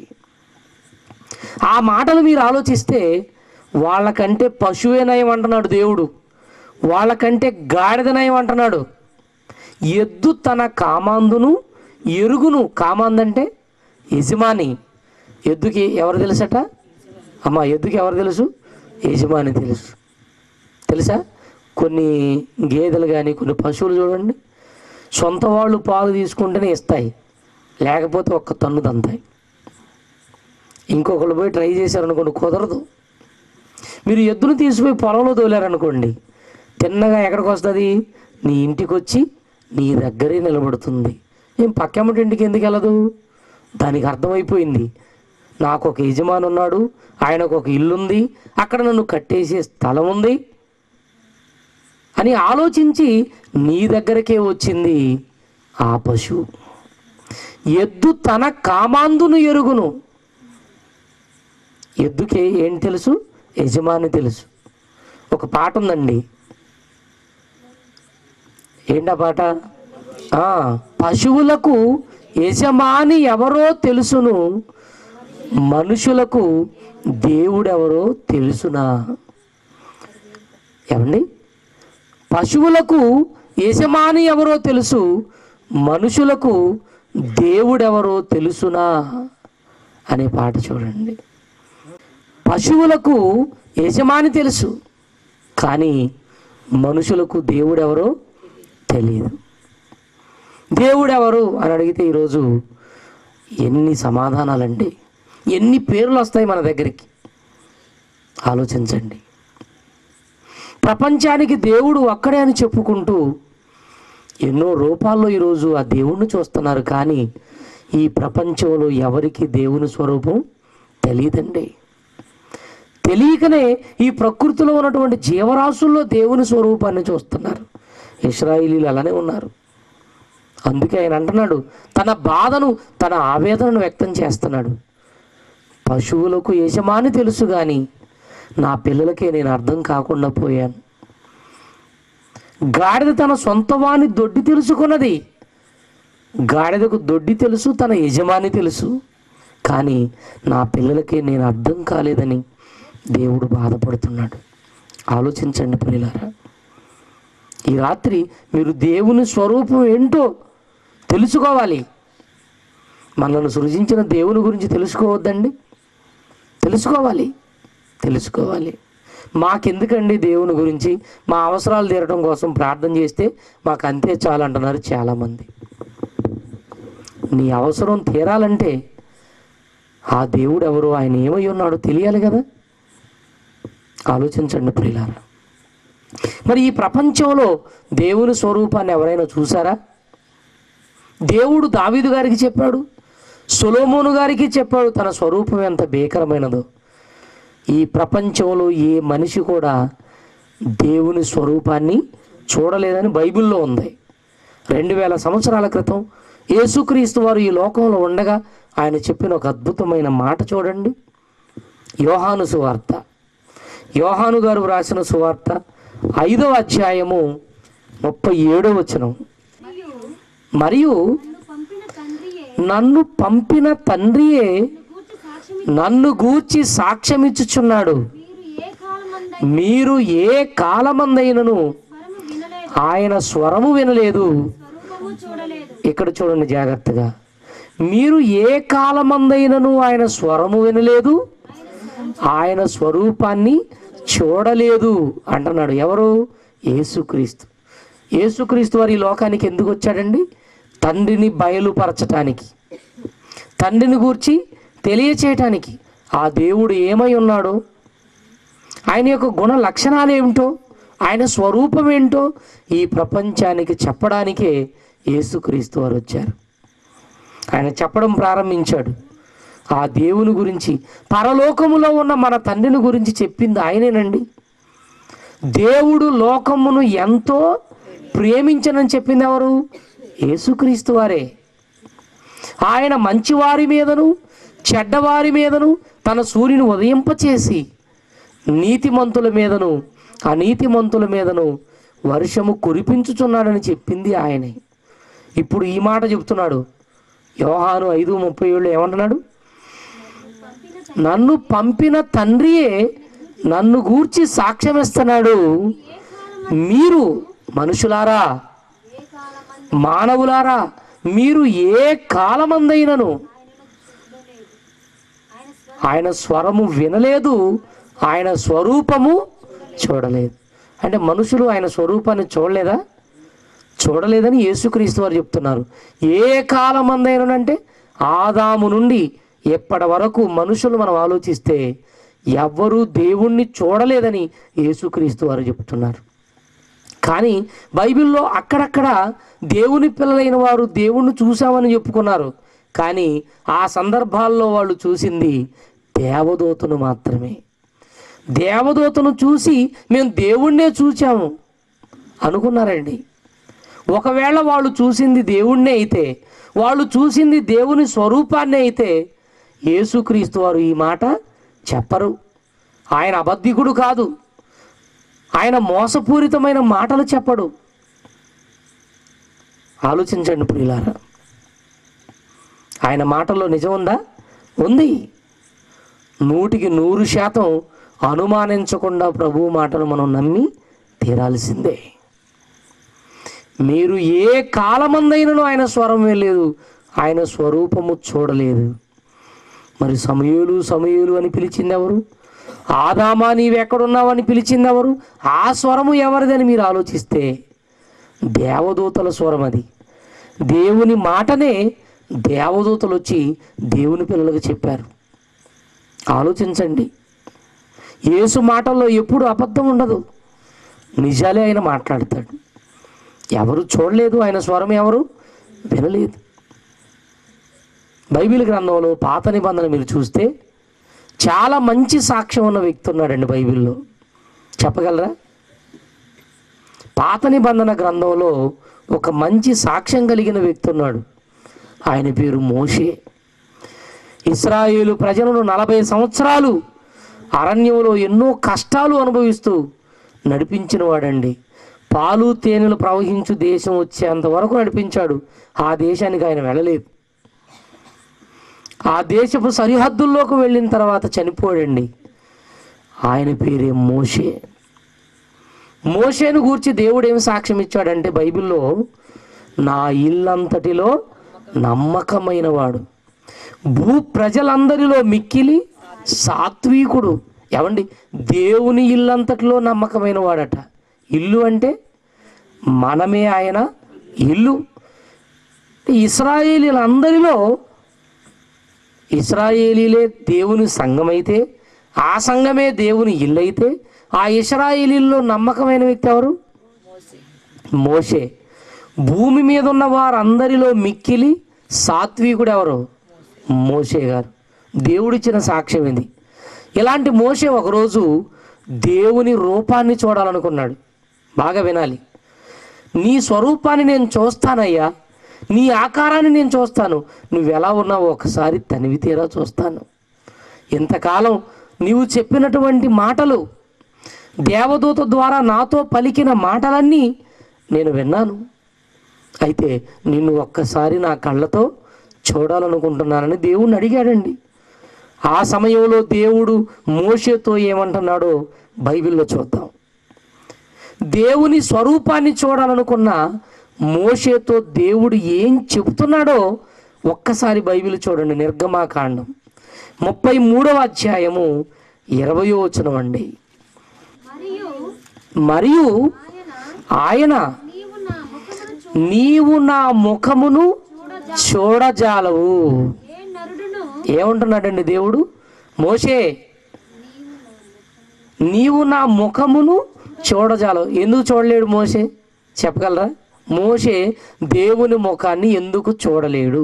ఆ మాటలు మీరు ఆలోచిస్తే వాళ్ళకంటే పశువే నయం అంటున్నాడు దేవుడు వాళ్ళకంటే గాడిద నయం అంటున్నాడు ఎద్దు తన కామాందును ఎరుగును కామాందంటే యజమాని ఎద్దుకి ఎవరు తెలుసట అమ్మ ఎద్దుకి ఎవరు తెలుసు యజమాని తెలుసు తెలుసా కొన్ని గేదెలు కానీ కొన్ని పశువులు చూడండి సొంత వాళ్ళు పాలు తీసుకుంటేనే ఇస్తాయి లేకపోతే ఒక్క తన్ను తంతాయి ఇంకొకళ్ళు పోయి ట్రై చేశారనుకోండి కుదరదు మీరు ఎద్దును తీసిపోయి పొలంలో తోలారనుకోండి తిన్నగా ఎక్కడికి వస్తుంది నీ ఇంటికి వచ్చి నీ దగ్గరే నిలబడుతుంది ఏం పక్కమ్మటి ఇంటికి ఎందుకు వెళ్ళదు దానికి అర్థమైపోయింది నాకు ఒక యజమాని ఉన్నాడు ఆయనకు ఒక ఇల్లు ఉంది అక్కడ నన్ను కట్టేసే స్థలం ఉంది అని ఆలోచించి నీ దగ్గరకే వచ్చింది ఆ పశువు ఎద్దు తన కామాందును ఎరుగును ఎద్దుకి ఏం తెలుసు యజమాని తెలుసు ఒక పాట ఉందండి ఏంటా పాట ఆ, పశువులకు యజమాని ఎవరో తెలుసును మనుషులకు దేవుడెవరో తెలుసునా ఏమండి పశువులకు యజమాని ఎవరో తెలుసు మనుషులకు దేవుడెవరో తెలుసునా అనే పాట చూడండి పశువులకు యజమాని తెలుసు కానీ మనుషులకు దేవుడెవరో తెలియదు దేవుడెవరు అని అడిగితే ఈరోజు ఎన్ని సమాధానాలండి ఎన్ని పేర్లు వస్తాయి మన దగ్గరికి ఆలోచించండి ప్రపంచానికి దేవుడు ఒక్కడే అని చెప్పుకుంటూ ఎన్నో రూపాల్లో ఈరోజు ఆ దేవుణ్ణి చూస్తున్నారు కానీ ఈ ప్రపంచంలో ఎవరికి దేవుని స్వరూపం తెలియదండి తెలియకనే ఈ ప్రకృతిలో ఉన్నటువంటి జీవరాశుల్లో దేవుని స్వరూపాన్ని చూస్తున్నారు ఇస్రాయిలీలు అలానే ఉన్నారు అందుకే ఆయన అంటున్నాడు తన బాధను తన ఆవేదనను వ్యక్తం చేస్తున్నాడు పశువులకు యజమాని తెలుసు కానీ నా పిల్లలకే నేను అర్థం కాకుండా పోయాను గాడిద తన సొంత వాని దొడ్డి తెలుసుకున్నది గాడిదకు దొడ్డి తెలుసు తన యజమాని తెలుసు కానీ నా పిల్లలకి నేను అర్థం కాలేదని దేవుడు బాధపడుతున్నాడు ఆలోచించండి పిల్లలారా ఈ రాత్రి మీరు దేవుని స్వరూపం ఏంటో తెలుసుకోవాలి మనల్ని సృజించిన దేవుని గురించి తెలుసుకోవద్దండి తెలుసుకోవాలి తెలుసుకోవాలి మాకెందుకండి దేవుని గురించి మా అవసరాలు తీరడం కోసం ప్రార్థన చేస్తే మాకు అంతే చాలు అంటున్నారు చాలామంది నీ అవసరం తీరాలంటే ఆ దేవుడు ఎవరు ఆయన ఏమై ఉన్నాడో తెలియాలి కదా ఆలోచించండి ప్రియులారా మరి ఈ ప్రపంచంలో దేవుని స్వరూపాన్ని ఎవరైనా చూసారా దేవుడు దావీదు గారికి చెప్పాడు సొలోమోను గారికి చెప్పాడు తన స్వరూపం ఎంత భీకరమైనదో ఈ ప్రపంచంలో ఏ మనిషి కూడా దేవుని స్వరూపాన్ని చూడలేదని బైబిల్లో ఉంది రెండు వేల సంవత్సరాల క్రితం యేసుక్రీస్తు వారు ఈ లోకంలో ఉండగా ఆయన చెప్పిన ఒక అద్భుతమైన మాట చూడండి యోహాను సువార్త యోహాను గారు వ్రాసిన సువార్త ఐదవ అధ్యాయము ముప్పై ఏడో వచనం మరియు మరియు నన్ను పంపిన తండ్రియే నన్ను పంపిన తండ్రియే గూర్చి సాక్ష్యం నన్ను గూర్చి సాక్ష్యమిచ్చుచున్నాడు మీరు ఏ కాలమందై మీరు ఏ కాలమందైనను స్వరము వినలేదు ఆయన స్వరము వినలేదు స్వరూపము చూడలేదు ఇక్కడ చూడండి జాగ్రత్తగా మీరు ఏ కాలమందైనను ఆయన స్వరము వినలేదు ఆయన స్వరూపాన్ని చూడలేదు అంటున్నాడు ఎవరు యేసుక్రీస్తు యేసుక్రీస్తు వారి ఈ లోకానికి ఎందుకు వచ్చాడండి తండ్రిని బయలుపరచటానికి తండ్రిని గూర్చి తెలియచేయటానికి ఆ దేవుడు ఏమై ఉన్నాడో ఆయన యొక్క గుణ లక్షణాలు ఏమిటో ఆయన స్వరూపం ఏంటో ఈ ప్రపంచానికి చెప్పడానికే యేసుక్రీస్తు వారు వచ్చారు ఆయన చెప్పడం ప్రారంభించాడు ఆ దేవుని గురించి పరలోకములో ఉన్న మన తండ్రిని గురించి చెప్పింది ఆయనేనండి దేవుడు లోకమును ఎంతో ప్రేమించనని చెప్పింది ఎవరు యేసుక్రీస్తు వారే ఆయన మంచివారి మీదను చెడ్డవారి మీదను తన సూర్యుని ఉదయింపచేసి నీతిమంతుల మీదను అనీతిమంతుల మీదను వర్షము కురిపించుచున్నాడని చెప్పింది ఆయనే ఇప్పుడు ఈ మాట చెప్తున్నాడు యోహాను ఐదు ముప్పై ఏళ్ళు ఏమంటున్నాడు నన్ను పంపిన తండ్రియే నన్ను గూర్చి సాక్ష్యమిస్తున్నాడు మీరు మనుషులారా ఏ కాలమందు మానవులారా మీరు ఏ కాలమందైనను ఆయన స్వరం ఆయన స్వరము వినలేదు ఆయన స్వరూపము చూడలేదు అంటే మనుషులు ఆయన స్వరూపాన్ని చూడలేదా చూడలేదని యేసుక్రీస్తు వారు చెప్తున్నారు ఏ కాలమందైనంటే ఆదాము నుండి ఎప్పటి వరకు మనుషులు మనం ఆలోచిస్తే ఎవ్వరూ దేవుణ్ణి చూడలేదని యేసుక్రీస్తు వారు చెప్తున్నారు కానీ బైబిల్లో అక్కడక్కడ దేవుని పిల్లలైన వారు దేవుణ్ణి చూశామని చెప్పుకున్నారు కానీ ఆ సందర్భాల్లో వాళ్ళు చూసింది దేవదూతను మాత్రమే దేవదూతను చూసి మేము దేవుణ్ణే చూచాము అనుకున్నారండి ఒకవేళ వాళ్ళు చూసింది దేవుణ్ణే అయితే వాళ్ళు చూసింది దేవుని స్వరూపాన్నే అయితే యేసుక్రీస్తు వారు ఈ మాట చెప్పరు ఆయన అబద్ధికుడు కాదు ఆయన మోసపూరితమైన మాటలు చెప్పడు ఆలోచించండి ప్రియులారా ఆయన మాటల్లో నిజం ఉందా ఉంది నూటికి నూరు శాతం అనుమానించకుండా ప్రభువు మాటను మనం నమ్మి తీరాల్సిందే మీరు ఏ కాలమందైనను ఆయన స్వరం వెళ్ళలేదు ఆయన స్వరూపము చూడలేదు మరి సమయులు సమయులు అని పిలిచింది ఎవరు ఆదామా నీవెక్కడున్నావు అని పిలిచింది ఎవరు ఆ స్వరము ఎవరిదని మీరు ఆలోచిస్తే దేవదూతల స్వరం అది దేవుని మాటనే దేవదూతలు వచ్చి దేవుని పిల్లలకు చెప్పారు ఆలోచించండి యేసు మాటల్లో ఎప్పుడు అబద్ధం ఉండదు నిజాలే ఆయన మాట్లాడతాడు ఎవరు చూడలేదు ఆయన స్వరం ఎవరు వినలేదు బైబిల్ గ్రంథంలో పాత నిబంధన మీరు చూస్తే చాలా మంచి సాక్ష్యం ఉన్న వ్యక్తి ఉన్నాడండి బైబిల్లో చెప్పగలరా పాత నిబంధన గ్రంథంలో ఒక మంచి సాక్ష్యం కలిగిన వ్యక్తి ఉన్నాడు ఆయన పేరు మోషే ఇస్రాయేలు ప్రజలను నలభై సంవత్సరాలు అరణ్యంలో ఎన్నో కష్టాలు అనుభవిస్తూ నడిపించిన వాడండి పాలు తేనెలు ప్రవహించు దేశం వచ్చేంత వరకు నడిపించాడు ఆ దేశానికి ఆయన వెళ్ళలేదు ఆ దేశపు సరిహద్దుల్లోకి వెళ్ళిన తర్వాత చనిపోయాడండి ఆయన పేరే మోషే మోషేను గూర్చి దేవుడు ఏమి సాక్ష్యం ఇచ్చాడంటే బైబిల్లో నా ఇల్లంతటిలో నమ్మకమైన వాడు భూ ప్రజలందరిలో మిక్కిలి సాత్వికుడు ఏమండి దేవుని ఇల్లంతటిలో నమ్మకమైన వాడట ఇల్లు అంటే మనమే ఆయన ఇల్లు ఇస్రాయేలీలందరిలో ఇస్రాయేలీలే దేవుని సంఘమైతే ఆ సంఘమే దేవుని ఇల్లు అయితే ఆ ఇస్రాయేలీల్లో నమ్మకమైన వ్యక్తి ఎవరు మోషే భూమి మీద ఉన్న వారందరిలో మిక్కిలి సాత్వికుడు ఎవరు మోషే గారు దేవుడిచ్చిన సాక్ష్యం ఇది ఇలాంటి మోషే ఒకరోజు దేవుని రూపాన్ని చూడాలనుకున్నాడు బాగా వినాలి నీ స్వరూపాన్ని నేను చూస్తానయ్యా నీ ఆకారాన్ని నేను చూస్తాను నువ్వు ఎలా ఉన్నావో ఒకసారి తనివి తీరా చూస్తాను ఇంతకాలం నీవు చెప్పినటువంటి మాటలు దేవదూత ద్వారా నాతో పలికిన మాటలన్నీ నేను విన్నాను అయితే నిన్ను ఒక్కసారి నా కళ్ళతో చూడాలనుకుంటున్నానని దేవుణ్ణి అడిగాడండి ఆ సమయంలో దేవుడు మోషేతో ఏమంటున్నాడో బైబిల్లో చూద్దాం దేవుని స్వరూపాన్ని చూడాలనుకున్న మోషేతో దేవుడు ఏం చెబుతున్నాడో ఒక్కసారి బైబిల్ చూడండి నిర్గమాకాండం ముప్పై మూడవ అధ్యాయము ఇరవయో వచనం అండి మరియు మరియు ఆయన ఆయన నీవు నా ముఖమును చూ- నీవు నా ముఖమును చూడజా చూడజాలవు ఏ నరుడును ఏమంటున్నాడండి దేవుడు మోషే నీవు నా ముఖమును చూడజాలవు ఎందుకు చూడలేడు మోషే చెప్పగలరా మోషే దేవుని ముఖాన్ని ఎందుకు చూడలేడు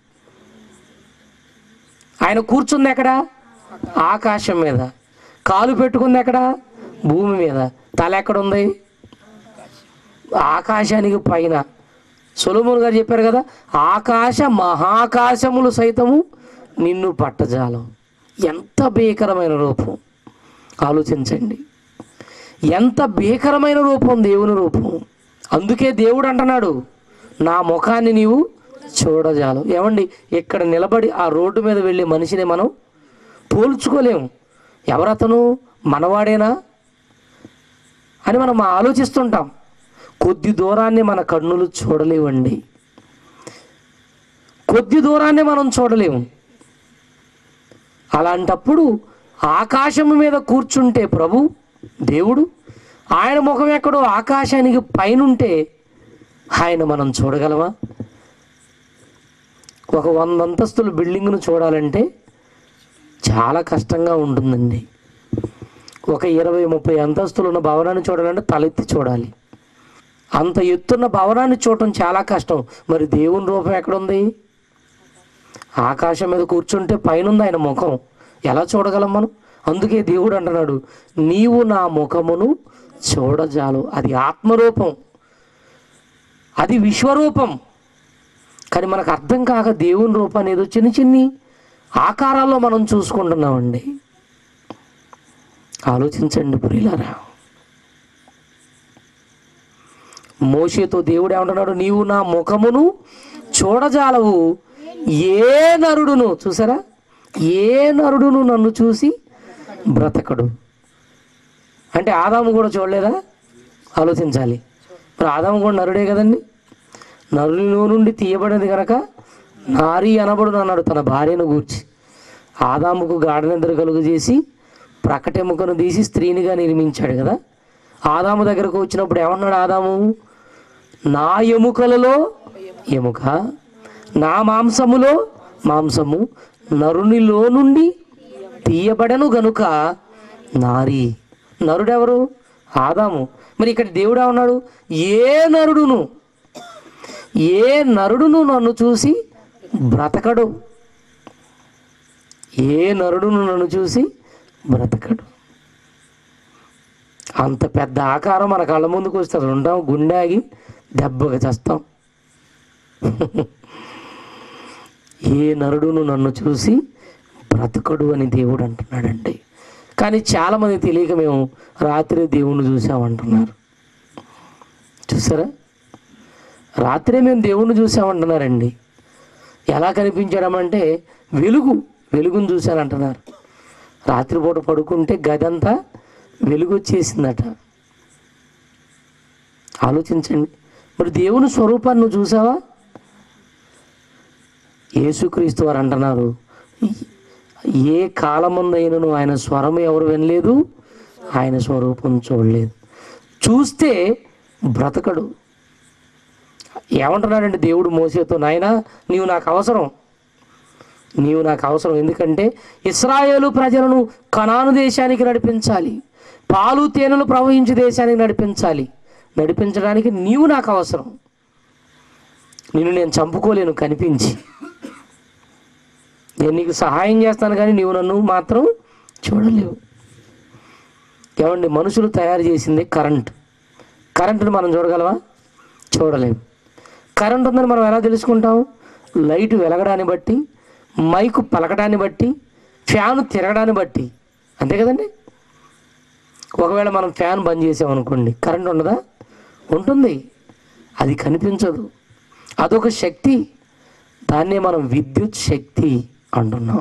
ఆయన కూర్చుంది ఎక్కడ ఆకాశం మీద కాలు పెట్టుకుంది ఎక్కడ భూమి మీద తల ఎక్కడ ఉంది ఆకాశానికి పైన సొలమును గారు చెప్పారు కదా ఆకాశ మహాకాశములు సైతము నిన్ను పట్టజాలం ఎంత భీకరమైన రూపం ఆలోచించండి ఎంత భీకరమైన రూపం దేవుని రూపం అందుకే దేవుడు అంటున్నాడు నా ముఖాన్ని నీవు చూడజాలు ఏమండి ఇక్కడ నిలబడి ఆ రోడ్డు మీద వెళ్ళే మనిషిని మనం పోల్చుకోలేము ఎవరతను మనవాడేనా అని మనం ఆలోచిస్తుంటాం కొద్ది దూరాన్ని మన కన్నులు చూడలేవండి కొద్ది దూరాన్ని మనం చూడలేము అలాంటప్పుడు ఆకాశం మీద కూర్చుంటే ప్రభు దేవుడు ఆయన ముఖం ఎక్కడో ఆకాశానికి పైనుంటే ఆయన మనం చూడగలమా ఒక వంద అంతస్తుల బిల్డింగ్ను చూడాలంటే చాలా కష్టంగా ఉంటుందండి ఒక ఇరవై ముప్పై అంతస్తులు ఉన్న భవనాన్ని చూడాలంటే తలెత్తి చూడాలి అంత ఎత్తున్న భవనాన్ని చూడటం చాలా కష్టం మరి దేవుని రూపం ఎక్కడుంది ఆకాశం మీద కూర్చుంటే పైనుంది ఆయన ముఖం ఎలా చూడగలం మనం అందుకే దేవుడు అంటున్నాడు నీవు నా ముఖమును చూడజాలు అది ఆత్మరూపం అది విశ్వరూపం కానీ మనకు అర్థం కాక దేవుని రూపాన్ని ఏదో చిన్న చిన్ని ఆకారాల్లో మనం చూసుకుంటున్నామండి ఆలోచించండి ప్రియులారా మోషేతో దేవుడు ఏమంటున్నాడు నీవు నా ముఖమును చూడజాలవు ఏ నరుడును చూసారా ఏ నరుడును నన్ను చూసి బ్రతకడు అంటే ఆదాము కూడా చూడలేదా ఆలోచించాలి మరి ఆదాము కూడా నరుడే కదండి నరునిలో నుండి తీయబడింది కనుక నారి అనబడును అన్నాడు తన భార్యను గూర్చి ఆదాముకు గాఢనిద్ర కలుగు చేసి ప్రకటెముకను తీసి స్త్రీనిగా నిర్మించాడు కదా ఆదాము దగ్గరకు వచ్చినప్పుడు ఏమన్నాడు ఆదాము నా ఎముకలలో ఎముక నా మాంసములో మాంసము నరునిలో నుండి తీయబడను గనుక నారి నరుడెవరు ఆదాము మరి ఇక్కడ దేవుడు ఉన్నాడు ఏ నరుడును ఏ నరుడును నన్ను చూసి బ్రతకడు ఏ నరుడును నన్ను చూసి బ్రతకడు అంత పెద్ద ఆకారం మన కళ్ళ ముందుకు వస్తే ఉంటాం గుండె ఆగి దెబ్బగా చేస్తాం ఏ నరుడును నన్ను చూసి బ్రతకడు అని దేవుడు అంటున్నాడండి కానీ చాలామంది తెలియక మేము రాత్రి దేవుణ్ణి చూసామంటున్నారు చూసారా రాత్రే మేము దేవుణ్ణి చూసామంటున్నారండి ఎలా కనిపించడమంటే వెలుగు వెలుగును చూశానంటున్నారు రాత్రిపూట పడుకుంటే గదంతా వెలుగు వచ్చేసిందట ఆలోచించండి మరి దేవుని స్వరూపాన్ని నువ్వు చూసావా యేసుక్రీస్తు వారు అంటున్నారు ఏ కాలమందైనను ఆయన స్వరం ఎవరు వినలేదు ఆయన స్వరూపం చూడలేదు చూస్తే బ్రతకడు ఏమంటున్నాడంటే దేవుడు మోసేతో నాయనా నీవు నాకు అవసరం నీవు నాకు అవసరం ఎందుకంటే ఇస్రాయేలు ప్రజలను కనాను దేశానికి నడిపించాలి పాలు తేనెలు ప్రవహించే దేశానికి నడిపించాలి నడిపించడానికి నీవు నాకు అవసరం నిన్ను నేను చంపుకోలేను కనిపించి నేను నీకు సహాయం చేస్తాను కానీ నీవు నన్ను మాత్రం చూడలేవు ఏమండి మనుషులు తయారు చేసింది కరెంట్ కరెంటును మనం చూడగలమా చూడలేము కరెంట్ ఉందని మనం ఎలా తెలుసుకుంటాం లైట్ వెలగడాన్ని బట్టి మైకు పలకడాన్ని బట్టి ఫ్యాన్ తిరగడాన్ని బట్టి అంతే కదండి ఒకవేళ మనం ఫ్యాన్ బంద్ చేసామనుకోండి కరెంట్ ఉండదా ఉంటుంది అది కనిపించదు అదొక శక్తి దాన్నే మనం విద్యుత్ శక్తి అంటున్నాం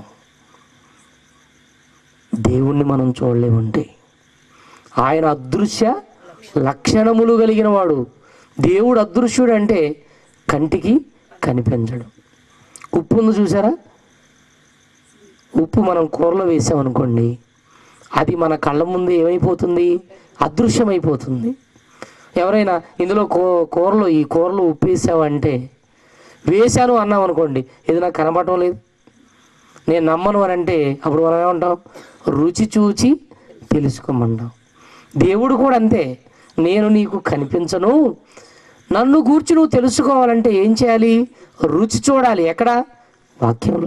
దేవుణ్ణి మనం చూడలేమంటే ఆయన అదృశ్య లక్షణములు కలిగిన వాడు దేవుడు అదృశ్యుడు అంటే కంటికి కనిపించడు ఉప్పు ఉంది చూసారా ఉప్పు మనం కూరలో వేసామనుకోండి అది మన కళ్ళ ముందు ఏమైపోతుంది అదృశ్యమైపోతుంది ఎవరైనా ఇందులో కూ కూరలో ఈ కూరలో ఉప్పు వేసావంటే వేశాను అన్నాం అనుకోండి ఇది నాకు కనపడటం లేదు నేను నమ్మను అని అంటే అప్పుడు మనం ఏమంటాం రుచి చూచి తెలుసుకోమంటాం దేవుడు కూడా అంతే నేను నీకు కనిపించను నన్ను గూర్చి నువ్వు తెలుసుకోవాలంటే ఏం చేయాలి రుచి చూడాలి ఎక్కడ వాక్యంలో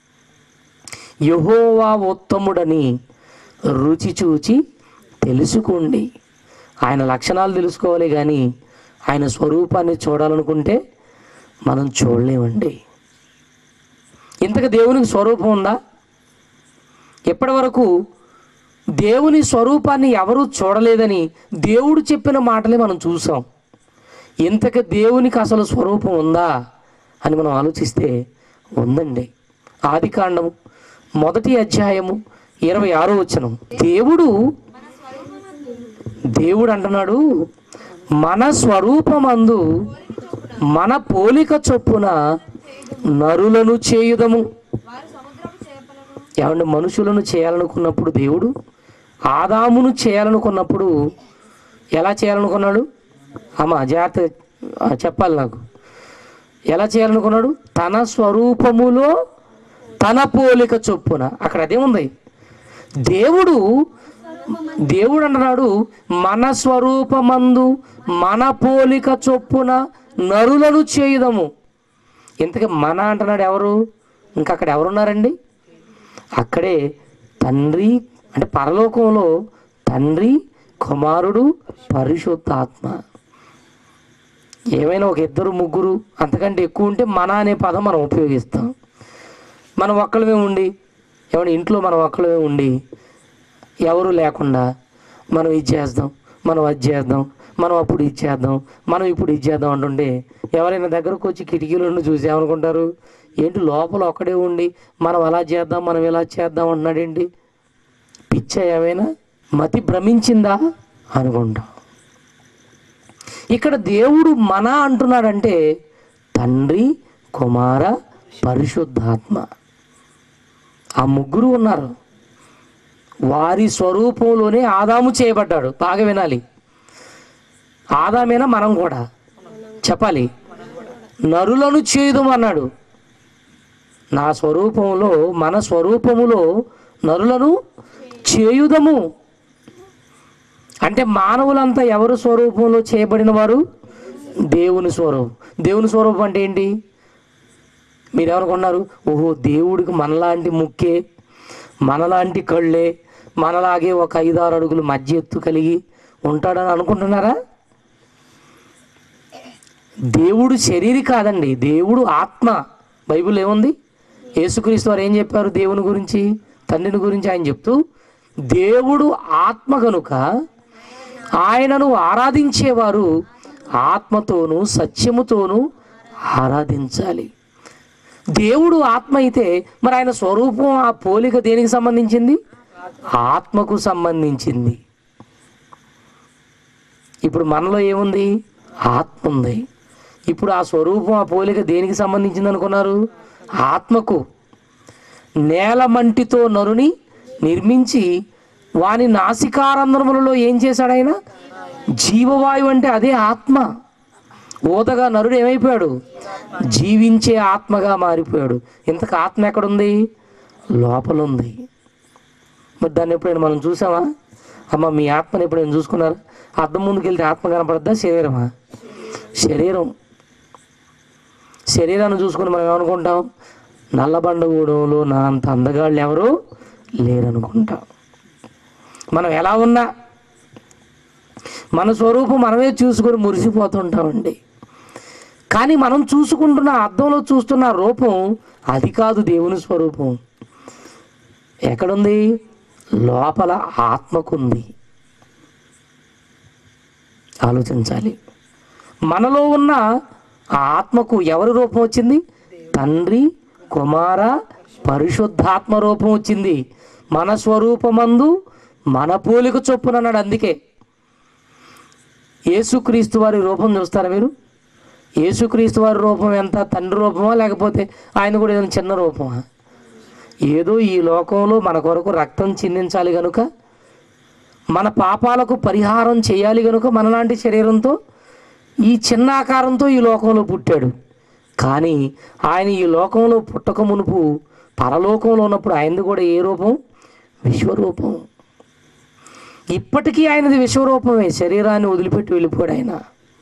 యహోవా ఉత్తముడని రుచి చూచి తెలుసుకోండి ఆయన లక్షణాలు తెలుసుకోవాలి కానీ ఆయన స్వరూపాన్ని చూడాలనుకుంటే మనం చూడలేమండి ఇంతకు దేవునికి స్వరూపం ఉందా ఇప్పటి వరకు దేవుని స్వరూపాన్ని ఎవరూ చూడలేదని దేవుడు చెప్పిన మాటలే మనం చూసాం ఇంతకు దేవునికి అసలు స్వరూపం ఉందా అని మనం ఆలోచిస్తే ఉందండి ఆది కాండము మొదటి అధ్యాయము ఇరవై ఆరో వచనం దేవుడు దేవుడు అంటున్నాడు మన స్వరూపమందు మన పోలిక చొప్పున నరులను చేయుదము ఏమంటే మనుషులను చేయాలనుకున్నప్పుడు దేవుడు ఆదామును చేయాలనుకున్నప్పుడు ఎలా చేయాలనుకున్నాడు అమ్మ జాగ్రత్త ఆ, చెప్పాలి నాకు ఎలా చేయాలనుకున్నాడు తన స్వరూపములో తన పోలిక చొప్పున అక్కడ అదే ఉంది దేవుడు దేవుడు అంటున్నాడు మన స్వరూపమందు మన పోలిక చొప్పున నరులను చేయుదము ఇంతకీ మన అంటున్నాడు ఎవరు ఇంకా అక్కడ ఎవరున్నారండి అక్కడే తండ్రి అంటే పరలోకంలో తండ్రి కుమారుడు పరిశుద్ధాత్మ ఏమైనా ఒక ఇద్దరు ముగ్గురు అంతకంటే ఎక్కువ ఉంటే మన అనే పదం మనం ఉపయోగిస్తాం మనం ఒక్కళ్ళమే ఉండి ఏమైనా ఇంట్లో మనం ఒక్కళ్ళమే ఉండి ఎవరు లేకుండా మనం ఇది చేద్దాం మనం అది చేద్దాం మనం అప్పుడు ఇది చేద్దాం మనం ఇప్పుడు ఇది చేద్దాం అంటుంటే ఎవరైనా దగ్గరకు వచ్చి కిటికీల నుండి చూసి ఏమనుకుంటారు ఏంటి లోపల ఒక్కడే ఉండి మనం అలా చేద్దాం మనం ఇలా చేద్దాం అంటున్నాడేంటి పిచ్చ ఏమైనా మతి భ్రమించిందా అనుకుంటాం ఇక్కడ దేవుడు మన అంటున్నాడంటే తండ్రి కుమార పరిశుద్ధాత్మ ఆ ముగ్గురు ఉన్నారు వారి స్వరూపంలోనే ఆదాము చేయబడ్డాడు బాగా వినాలి ఆదామేనా మనం కూడా చెప్పాలి నరులను చేయుదము అన్నాడు నా స్వరూపంలో మన స్వరూపములో నరులను చేయుదము అంటే మానవులంతా ఎవరు స్వరూపంలో చేయబడిన వారు దేవుని స్వరూపం దేవుని స్వరూపం అంటే ఏంటి మీరేమనుకున్నారు ఓహో దేవుడికి మనలాంటి ముక్కే మనలాంటి కళ్ళే మనలాగే ఒక ఐదారు అడుగులు మధ్య ఎత్తు కలిగి ఉంటాడని అనుకుంటున్నారా దేవుడు శరీరి కాదండి దేవుడు ఆత్మ బైబిల్ ఏముంది యేసుక్రీస్తు వారు ఏం చెప్పారు దేవుని గురించి తండ్రిని గురించి ఆయన చెప్తూ దేవుడు ఆత్మ కనుక ఆయనను ఆరాధించేవారు ఆత్మతోనూ సత్యముతోనూ ఆరాధించాలి దేవుడు ఆత్మ అయితే మరి ఆయన స్వరూపం ఆ పోలిక దేనికి సంబంధించింది ఆత్మకు సంబంధించింది ఇప్పుడు మనలో ఏముంది ఆత్మ ఉంది ఇప్పుడు ఆ స్వరూపం ఆ పోలిక దేనికి సంబంధించింది అనుకున్నారు ఆత్మకు నేల మంటితో నరుని నిర్మించి వాని నాసికారంధ్రములలో ఏం చేశాడు ఆయన జీవవాయువు అంటే అదే ఆత్మ ఓదగా నరుడు ఏమైపోయాడు జీవించే ఆత్మగా మారిపోయాడు ఇంతకు ఆత్మ ఎక్కడుంది లోపల ఉంది మరి దాన్ని ఎప్పుడైనా మనం చూసామా అమ్మ మీ ఆత్మని ఎప్పుడైనా చూసుకున్నారా అద్దం ముందుకు వెళ్తే ఆత్మ కనపడద్దా శరీరమా శరీరం శరీరాన్ని చూసుకుని మనం ఏమనుకుంటాం నల్లబండగూడెంలో నా అంత అందగాళ్ళు ఎవరు లేరనుకుంటాం మనం ఎలా ఉన్నా మన స్వరూపం మనమే చూసుకొని మురిసిపోతుంటామండి కానీ మనం చూసుకుంటున్న అద్దంలో చూస్తున్న రూపం అది కాదు దేవుని స్వరూపం ఎక్కడుంది లోపల ఆత్మకుంది ఆలోచించాలి మనలో ఉన్న ఆ ఆత్మకు ఎవరి రూపం వచ్చింది తండ్రి కుమార పరిశుద్ధాత్మ రూపం వచ్చింది మన స్వరూపమందు మన పోలిక చొప్పున అన్నాడు అందుకే యేసుక్రీస్తు వారి రూపం చూస్తారా మీరు యేసుక్రీస్తు వారి రూపం ఎంత తండ్రి రూపమా లేకపోతే ఆయన కూడా ఏదైనా చిన్న రూపమా ఏదో ఈ లోకంలో మన కొరకు రక్తం చిందించాలి కనుక మన పాపాలకు పరిహారం చేయాలి కనుక మనలాంటి శరీరంతో ఈ చిన్న ఆకారంతో ఈ లోకంలో పుట్టాడు కానీ ఆయన ఈ లోకంలో పుట్టక మునుపు పరలోకంలో ఉన్నప్పుడు ఆయనది కూడా ఏ రూపం విశ్వరూపం ఇప్పటికీ ఆయనది విశ్వరూపమే శరీరాన్ని వదిలిపెట్టి వెళ్ళిపోయాడు ఆయన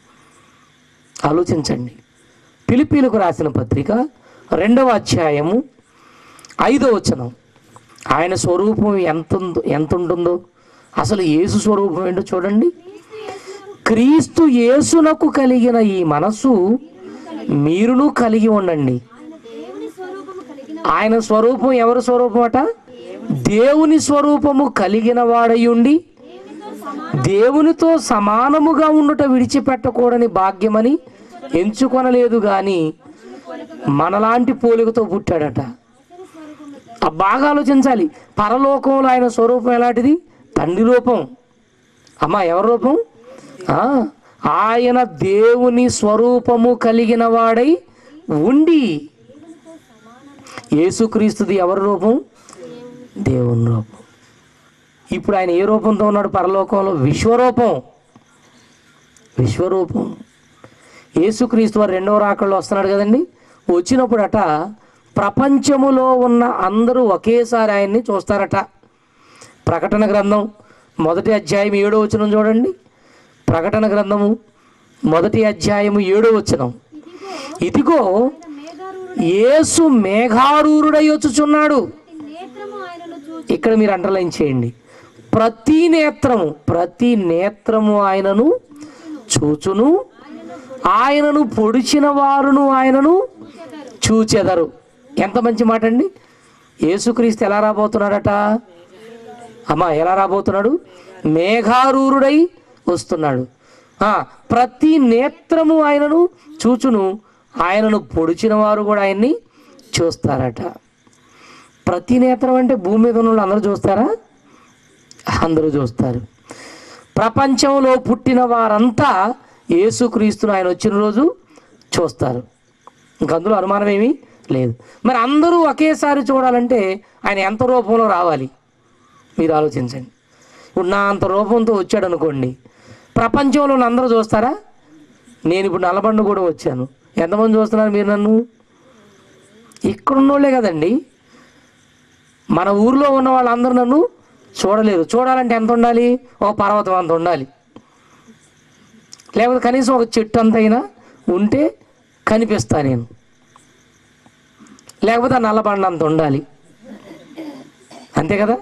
ఆలోచించండి పిలిపిలకు రాసిన పత్రిక రెండవ అధ్యాయము ఐదో వచనం ఆయన స్వరూపం ఎంత ఉందో- ఎంత ఉంటుందో అసలు యేసు స్వరూపం ఏంటో చూడండి క్రీస్తు యేసునకు కలిగిన ఈ మనస్సు మీరును కలిగి ఉండండి ఆయన దేవుని స్వరూపము కలిగిన ఆయన స్వరూపం ఎవరి స్వరూపం అట దేవుని స్వరూపము కలిగిన వాడయుండి దేవునితో సమాన దేవునితో సమానముగా ఉండుట విడిచిపెట్టకూడని భాగ్యమని ఎంచుకొనలేదు గాని మనలాంటి పోలికతో పుట్టాడట ఆ బాగా ఆలోచించాలి పరలోకంలో ఆయన స్వరూపం ఎలాంటిది తండ్రి రూపం అమ్మా ఎవరి రూపం ఆ, ఆయన దేవుని స్వరూపము కలిగిన వాడై ఉండి యేసుక్రీస్తుది ఎవరి రూపం దేవుని రూపం ఇప్పుడు ఆయన ఏ రూపంతో ఉన్నాడు పరలోకంలో విశ్వరూపం విశ్వరూపం యేసుక్రీస్తు వారు రెండవ రాకల్లో వస్తున్నాడు కదండి వచ్చినప్పుడట ప్రపంచములో ఉన్న అందరూ ఒకేసారి ఆయన్ని చూస్తారట ప్రకటన గ్రంథం మొదటి అధ్యాయం ఏడో వచనం చూడండి ప్రకటన గ్రంథము మొదటి అధ్యాయము ఏడో వచనం ఇదిగో ఇదిగో ఆయన మేఘారూరుడు యేసు మేఘారూరుడై వచ్చుచున్నాడు నేత్రము ఆయనను చూచి ఇక్కడ మీరు అండర్లైన్ చేయండి ప్రతి నేత్రము ప్రతి నేత్రము ఆయనను చూచును ఆయనను పొడిచిన వారును ఆయనను చూచెదరు ఎంత మంచి మాట అండి యేసుక్రీస్తు ఎలా రాబోతున్నాడట అమ్మా ఎలా రాబోతున్నాడు మేఘారూరుడై వస్తున్నాడు ఆ, ప్రతి నేత్రము ఆయనను చూచును ఆయనను పొడిచిన వారు కూడా ఆయన్ని చూస్తారట ప్రతి నేత్రం అంటే భూమి మీద ఉన్న వాళ్ళు అందరూ చూస్తారా అందరూ చూస్తారు ప్రపంచంలో పుట్టిన వారంతా యేసుక్రీస్తును ఆయన వచ్చిన రోజు చూస్తారు ఇంక అందులో అనుమానం ఏమీ లేదు మరి అందరూ ఒకేసారి చూడాలంటే ఆయన ఎంత రూపంలో రావాలి మీరు ఆలోచించండి ఇప్పుడు నా అంత రూపంతో వచ్చాడు అనుకోండి ప్రపంచంలో ఉన్న అందరూ చూస్తారా నేను ఇప్పుడు నల్లబండు కూడా వచ్చాను ఎంతమంది చూస్తున్నారు మీరు నన్ను ఇక్కడ ఉన్నోళ్ళే కదండి మన ఊర్లో ఉన్న వాళ్ళందరూ నన్ను చూడలేరు చూడాలంటే ఎంత ఉండాలి ఒక పర్వతం అంత ఉండాలి లేకపోతే కనీసం ఒక చెట్టు అంత అయినా ఉంటే కనిపిస్తా నేను లేకపోతే ఆ నల్లబండ అంత ఉండాలి అంతే కదా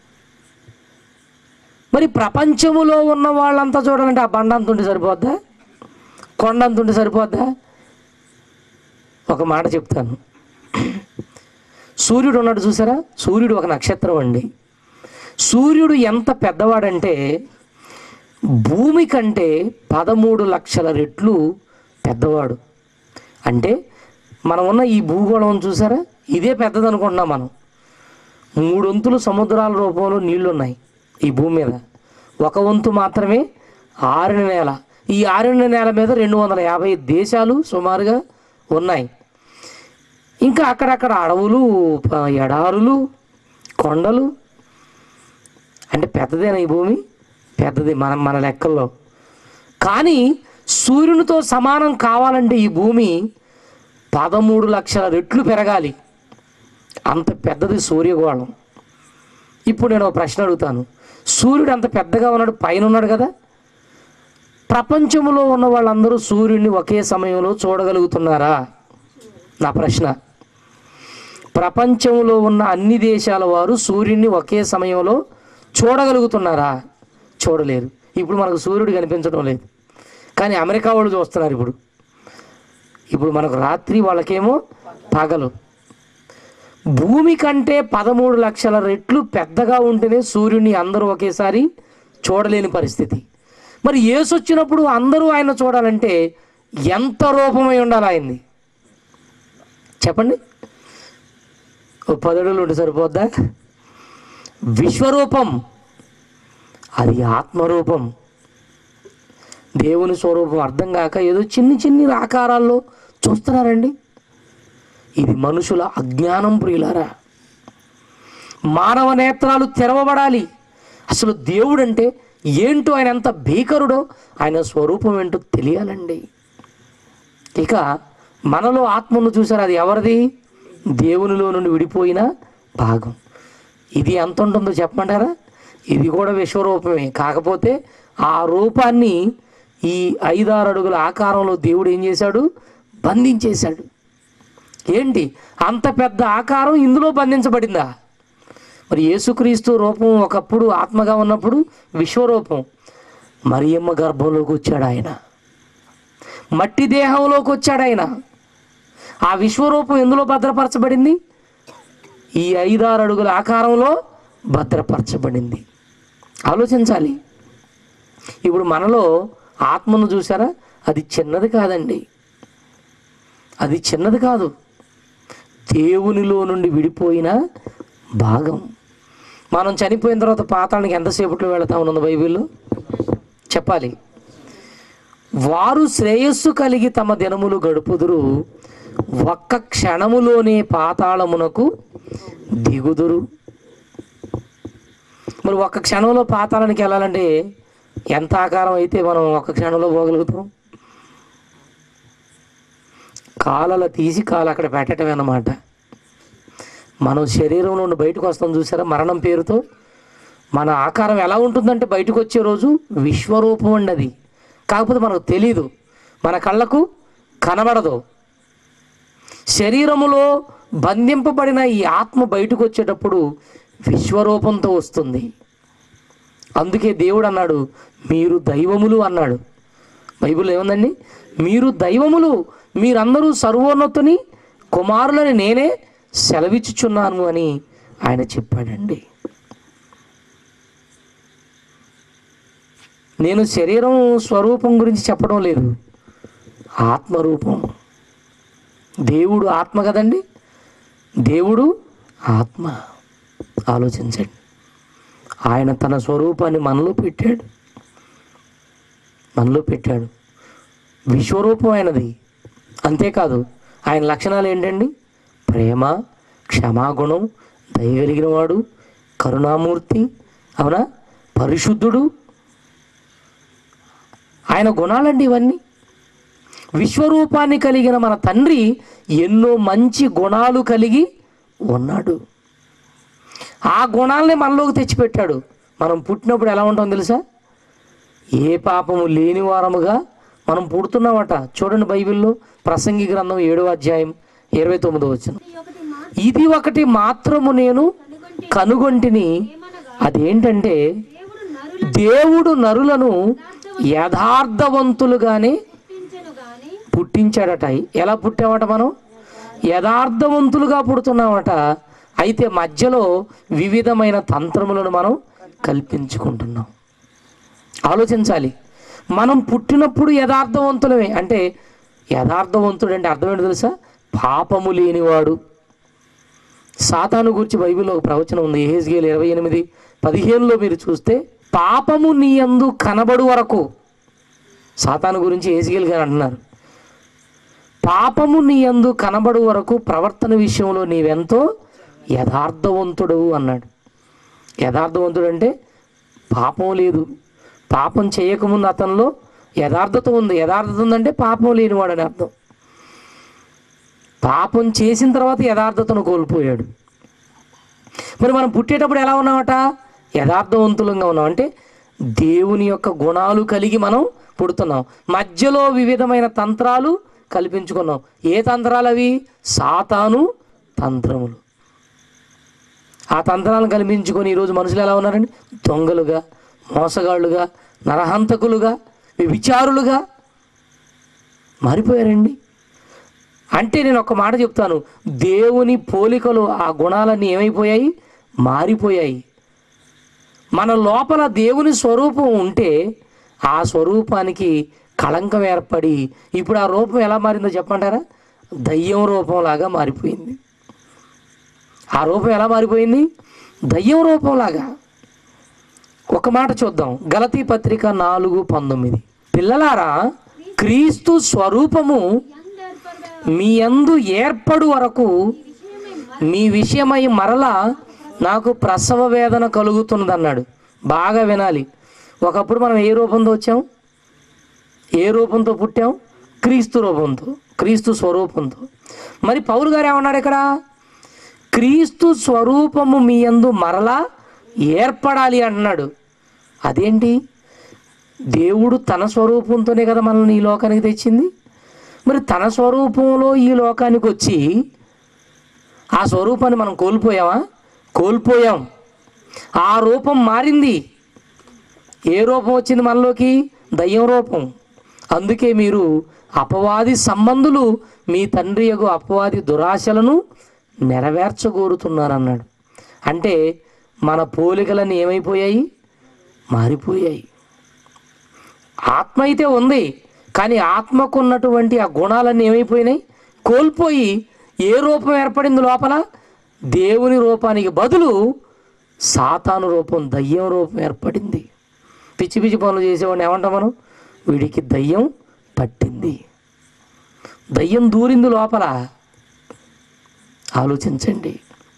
మరి ప్రపంచములో ఉన్న వాళ్ళంతా చూడాలంటే ఆ బండ అంత ఉంటే సరిపోద్దా కొండ అంత ఉంటే సరిపోద్దా ఒక మాట చెప్తాను సూర్యుడు ఉన్నాడు చూసారా సూర్యుడు ఒక నక్షత్రం అండి సూర్యుడు ఎంత పెద్దవాడంటే భూమి కంటే పదమూడు లక్షల రెట్లు పెద్దవాడు అంటే మనం ఉన్న ఈ భూగోళం చూసారా ఇదే పెద్దది అనుకుంటున్నాం మనం మూడొంతులు సముద్రాల రూపంలో నీళ్లు ఉన్నాయి ఈ భూమి మీద ఒక వంతు మాత్రమే ఆరిన నేల ఈ ఆరిన నేల మీద రెండు వందల యాభై దేశాలు సుమారుగా ఉన్నాయి ఇంకా అక్కడక్కడ అడవులు ప- ఎడారులు కొండలు అంటే పెద్దదేనా ఈ భూమి పెద్దది మన మన లెక్కల్లో కానీ సూర్యునితో సమానం కావాలంటే ఈ భూమి పదమూడు లక్షల రెట్లు పెరగాలి అంత పెద్దది సూర్యగోళం ఇప్పుడు నేను ఒక ప్రశ్న అడుగుతాను సూర్యుడు అంత పెద్దగా ఉన్నాడు పైన ఉన్నాడు కదా ప్రపంచంలో ఉన్న వాళ్ళందరూ సూర్యుడిని ఒకే సమయంలో చూడగలుగుతున్నారా నా ప్రశ్న ప్రపంచంలో ఉన్న అన్ని దేశాల వారు సూర్యుడిని ఒకే సమయంలో చూడగలుగుతున్నారా చూడలేరు ఇప్పుడు మనకు సూర్యుడు కనిపించడం లేదు కానీ అమెరికా వాళ్ళు చూస్తున్నారు ఇప్పుడు ఇప్పుడు మనకు రాత్రి వాళ్ళకేమో పగలు భూమి కంటే పదమూడు లక్షల రెట్లు పెద్దగా ఉంటేనే సూర్యుడిని అందరూ ఒకేసారి చూడలేని పరిస్థితి మరి యేసు వచ్చినప్పుడు అందరూ ఆయన చూడాలంటే ఎంత రూపమై ఉండాలి ఆయన్ని చెప్పండి ఓ పదడులు ఉంటే సరిపోద్దా విశ్వరూపం అది ఆత్మరూపం దేవుని స్వరూపం అర్థం కాక ఏదో చిన్ని చిన్ని ఆకారాల్లో చూస్తున్నారండి ఇది మనుషుల అజ్ఞానం ప్రియులారా మానవ నేత్రాలు తెరవబడాలి అసలు దేవుడు అంటే ఏంటో ఆయన ఎంత భీకరుడో ఆయన స్వరూపం ఏంటో తెలియాలండి ఇక మనలో ఆత్మను చూసారు అది ఎవరిది దేవునిలో నుండి విడిపోయిన భాగం ఇది ఎంత ఉంటుందో చెప్పమంటారా ఇది కూడా విశ్వరూపమే కాకపోతే ఆ రూపాన్ని ఈ ఐదారు అడుగుల ఆకారంలో దేవుడు ఏం చేశాడు బంధించేశాడు ఏంటి అంత పెద్ద ఆకారం ఇందులో బంధించబడిందా మరి యేసుక్రీస్తు రూపం ఒకప్పుడు ఆత్మగా ఉన్నప్పుడు విశ్వరూపం మరియమ్మ గర్భంలోకి వచ్చాడు ఆయన మట్టి దేహంలోకి వచ్చాడు ఆయన ఆ విశ్వరూపం ఎందులో భద్రపరచబడింది ఈ ఐదారు అడుగుల ఆకారంలో భద్రపరచబడింది ఆలోచించాలి ఇప్పుడు మనలో ఆత్మను చూసారా అది చిన్నది కాదండి అది చిన్నది కాదు దేవునిలో నుండి విడిపోయిన భాగం మనం చనిపోయిన తర్వాత పాతాళానికి ఎంతసేపట్లో వెళతా ఉన్నది బైబిల్లో చెప్పాలి వారు శ్రేయస్సు కలిగి తమ దినములు గడుపుదురు ఒక్క క్షణములోనే పాతాళమునకు దిగుదురు మరి ఒక్క క్షణంలో పాతాళానికి వెళ్ళాలంటే ఎంత ఆకారం అయితే మనం ఒక్క క్షణంలో పోగలుగుతాం కాలల తీసి కాలు అక్కడ పెట్టడమే అన్నమాట మనం శరీరం నుండి బయటకు వస్తాం చూసారా మరణం పేరుతో మన ఆకారం ఎలా ఉంటుందంటే బయటకు వచ్చే రోజు విశ్వరూపం అండి అది కాకపోతే మనకు తెలీదు మన కళ్ళకు కనబడదు శరీరములో బంధింపబడిన ఈ ఆత్మ బయటకు వచ్చేటప్పుడు విశ్వరూపంతో వస్తుంది అందుకే దేవుడు అన్నాడు మీరు దైవములు అన్నాడు బైబిల్ ఏముందండి మీరు దైవములు మీరందరూ సర్వోన్నతుని కుమారులని నేనే సెలవిచ్చుచున్నాను అని ఆయన చెప్పాడండి నేను శరీరం స్వరూపం గురించి చెప్పడం లేదు ఆత్మరూపం దేవుడు ఆత్మ కదండి దేవుడు ఆత్మ ఆలోచించండి ఆయన తన స్వరూపాన్ని మనలో పెట్టాడు మనలో పెట్టాడు విశ్వరూపం ఆయనది అంతేకాదు ఆయన లక్షణాలు ఏంటండి ప్రేమ క్షమాగుణం దయగలిగిన వాడు కరుణామూర్తి అవునా పరిశుద్ధుడు ఆయన గుణాలండి ఇవన్నీ విశ్వరూపాన్ని కలిగిన మన తండ్రి ఎన్నో మంచి గుణాలు కలిగి ఉన్నాడు ఆ గుణాలని మనలోకి తెచ్చిపెట్టాడు మనం పుట్టినప్పుడు ఎలా ఉంటాం తెలుసా ఏ పాపము లేని వారముగా మనం పుడుతున్నామట చూడండి బైబిల్లో ప్రసంగి గ్రంథం ఏడో అధ్యాయం ఇరవై తొమ్మిదో వచ్చిన ఇది ఒకటి మా ఇది ఒకటి మాత్రము నేను కనుగొంటే కనుగొంటిని ఏమనగా అదేంటంటే దేవుడు నరుల దేవుడు నరులను యథార్థవంతులుగానే పుట్టించెను గాని పుట్టించాడట ఎలా పుట్టామట మనం యథార్థవంతులుగా పుడుతున్నామట అయితే మధ్యలో వివిధమైన తంత్రములను మనం కల్పించుకుంటున్నాం ఆలోచించాలి మనం పుట్టినప్పుడు యథార్థవంతులమే అంటే యథార్థవంతుడు అంటే అర్థం ఏంటో తెలుసా పాపము లేనివాడు సాతాను గురించి బైబిల్లో ఒక ప్రవచనం ఉంది ఏహెజ్గేల్ ఇరవై ఎనిమిది పదిహేనులో మీరు చూస్తే పాపము నీ యందు కనబడు వరకు సాతాను గురించి ఏజ్గేల్ గారు అంటున్నారు పాపము నీ యందు కనబడు వరకు ప్రవర్తన విషయంలో నీవెంతో యథార్థవంతుడు అన్నాడు యథార్థవంతుడు అంటే పాపం లేదు పాపం చేయకముందు అతనిలో యథార్థత ఉంది యథార్థత ఉందంటే పాపం లేనివాడు అని అర్థం పాపం చేసిన తర్వాత యథార్థతను కోల్పోయాడు మరి మనం పుట్టేటప్పుడు ఎలా ఉన్నామట యథార్థవంతులంగా ఉన్నాం అంటే దేవుని యొక్క గుణాలు కలిగి మనం పుడుతున్నాం మధ్యలో వివిధమైన తంత్రాలు కల్పించుకున్నాం ఏ తంత్రాలు అవి సాతాను తంత్రములు ఆ తంత్రాలను కల్పించుకొని ఈరోజు మనుషులు ఎలా ఉన్నారండి దొంగలుగా మోసగాళ్ళుగా నరహంతకులుగా విచారులుగా మారిపోయారండి అంటే నేను ఒక మాట చెప్తాను దేవుని పోలికలు ఆ గుణాలన్నీ ఏమైపోయాయి మారిపోయాయి మన లోపల దేవుని స్వరూపం ఉంటే ఆ స్వరూపానికి కళంకం ఏర్పడి ఇప్పుడు ఆ రూపం ఎలా మారిందో చెప్పంటారా దయ్యం రూపంలాగా మారిపోయింది ఆ రూపం ఎలా మారిపోయింది దయ్యం రూపంలాగా ఒక మాట చూద్దాం గలతీ పత్రిక నాలుగు పంతొమ్మిది పిల్లలారా క్రీస్తు స్వరూపము ఎందర్పరగా మీ యందు ఏర్పడు వరకు విషయమై మీ విషయమై మరలా నాకు ప్రసవ వేదన కలుగుతున్నది అన్నాడు బాగా వినాలి ఒకప్పుడు మనం ఏ రూపంతో వచ్చాం ఏ రూపంతో పుట్టాం క్రీస్తు రూపంతో క్రీస్తు స్వరూపంతో మరి పౌరు గారు ఏమన్నాడు ఇక్కడ క్రీస్తు స్వరూపము మీ యందు మరలా ఏర్పడాలి అంటున్నాడు అదేంటి దేవుడు తన స్వరూపంతోనే కదా మనల్ని ఈ లోకానికి తెచ్చింది మరి తన స్వరూపంలో ఈ లోకానికి వచ్చి ఆ స్వరూపాన్ని మనం కోల్పోయామా కోల్పోయాం ఆ రూపం మారింది ఏ రూపం వచ్చింది మనలోకి దయ్యం రూపం అందుకే మీరు అపవాది సంబంధులు మీ తండ్రి యొక్క అపవాది దురాశలను నెరవేర్చగోరుతున్నారన్నాడు అంటే మన పోలికలన్నీ ఏమైపోయాయి మారిపోయాయి ఆత్మ అయితే ఉంది కానీ ఆత్మకు ఉన్నటువంటి ఆ గుణాలన్నీ ఏమైపోయినాయి కోల్పోయి ఏ రూపం ఏర్పడింది లోపల దేవుని రూపానికి బదులు సాతాను రూపం దయ్యం రూపం ఏర్పడింది పిచ్చి పిచ్చి పనులు చేసేవాడిని ఏమంటాం మనం వీడికి దయ్యం పట్టింది దయ్యం దూరింది లోపల ఆలోచించండి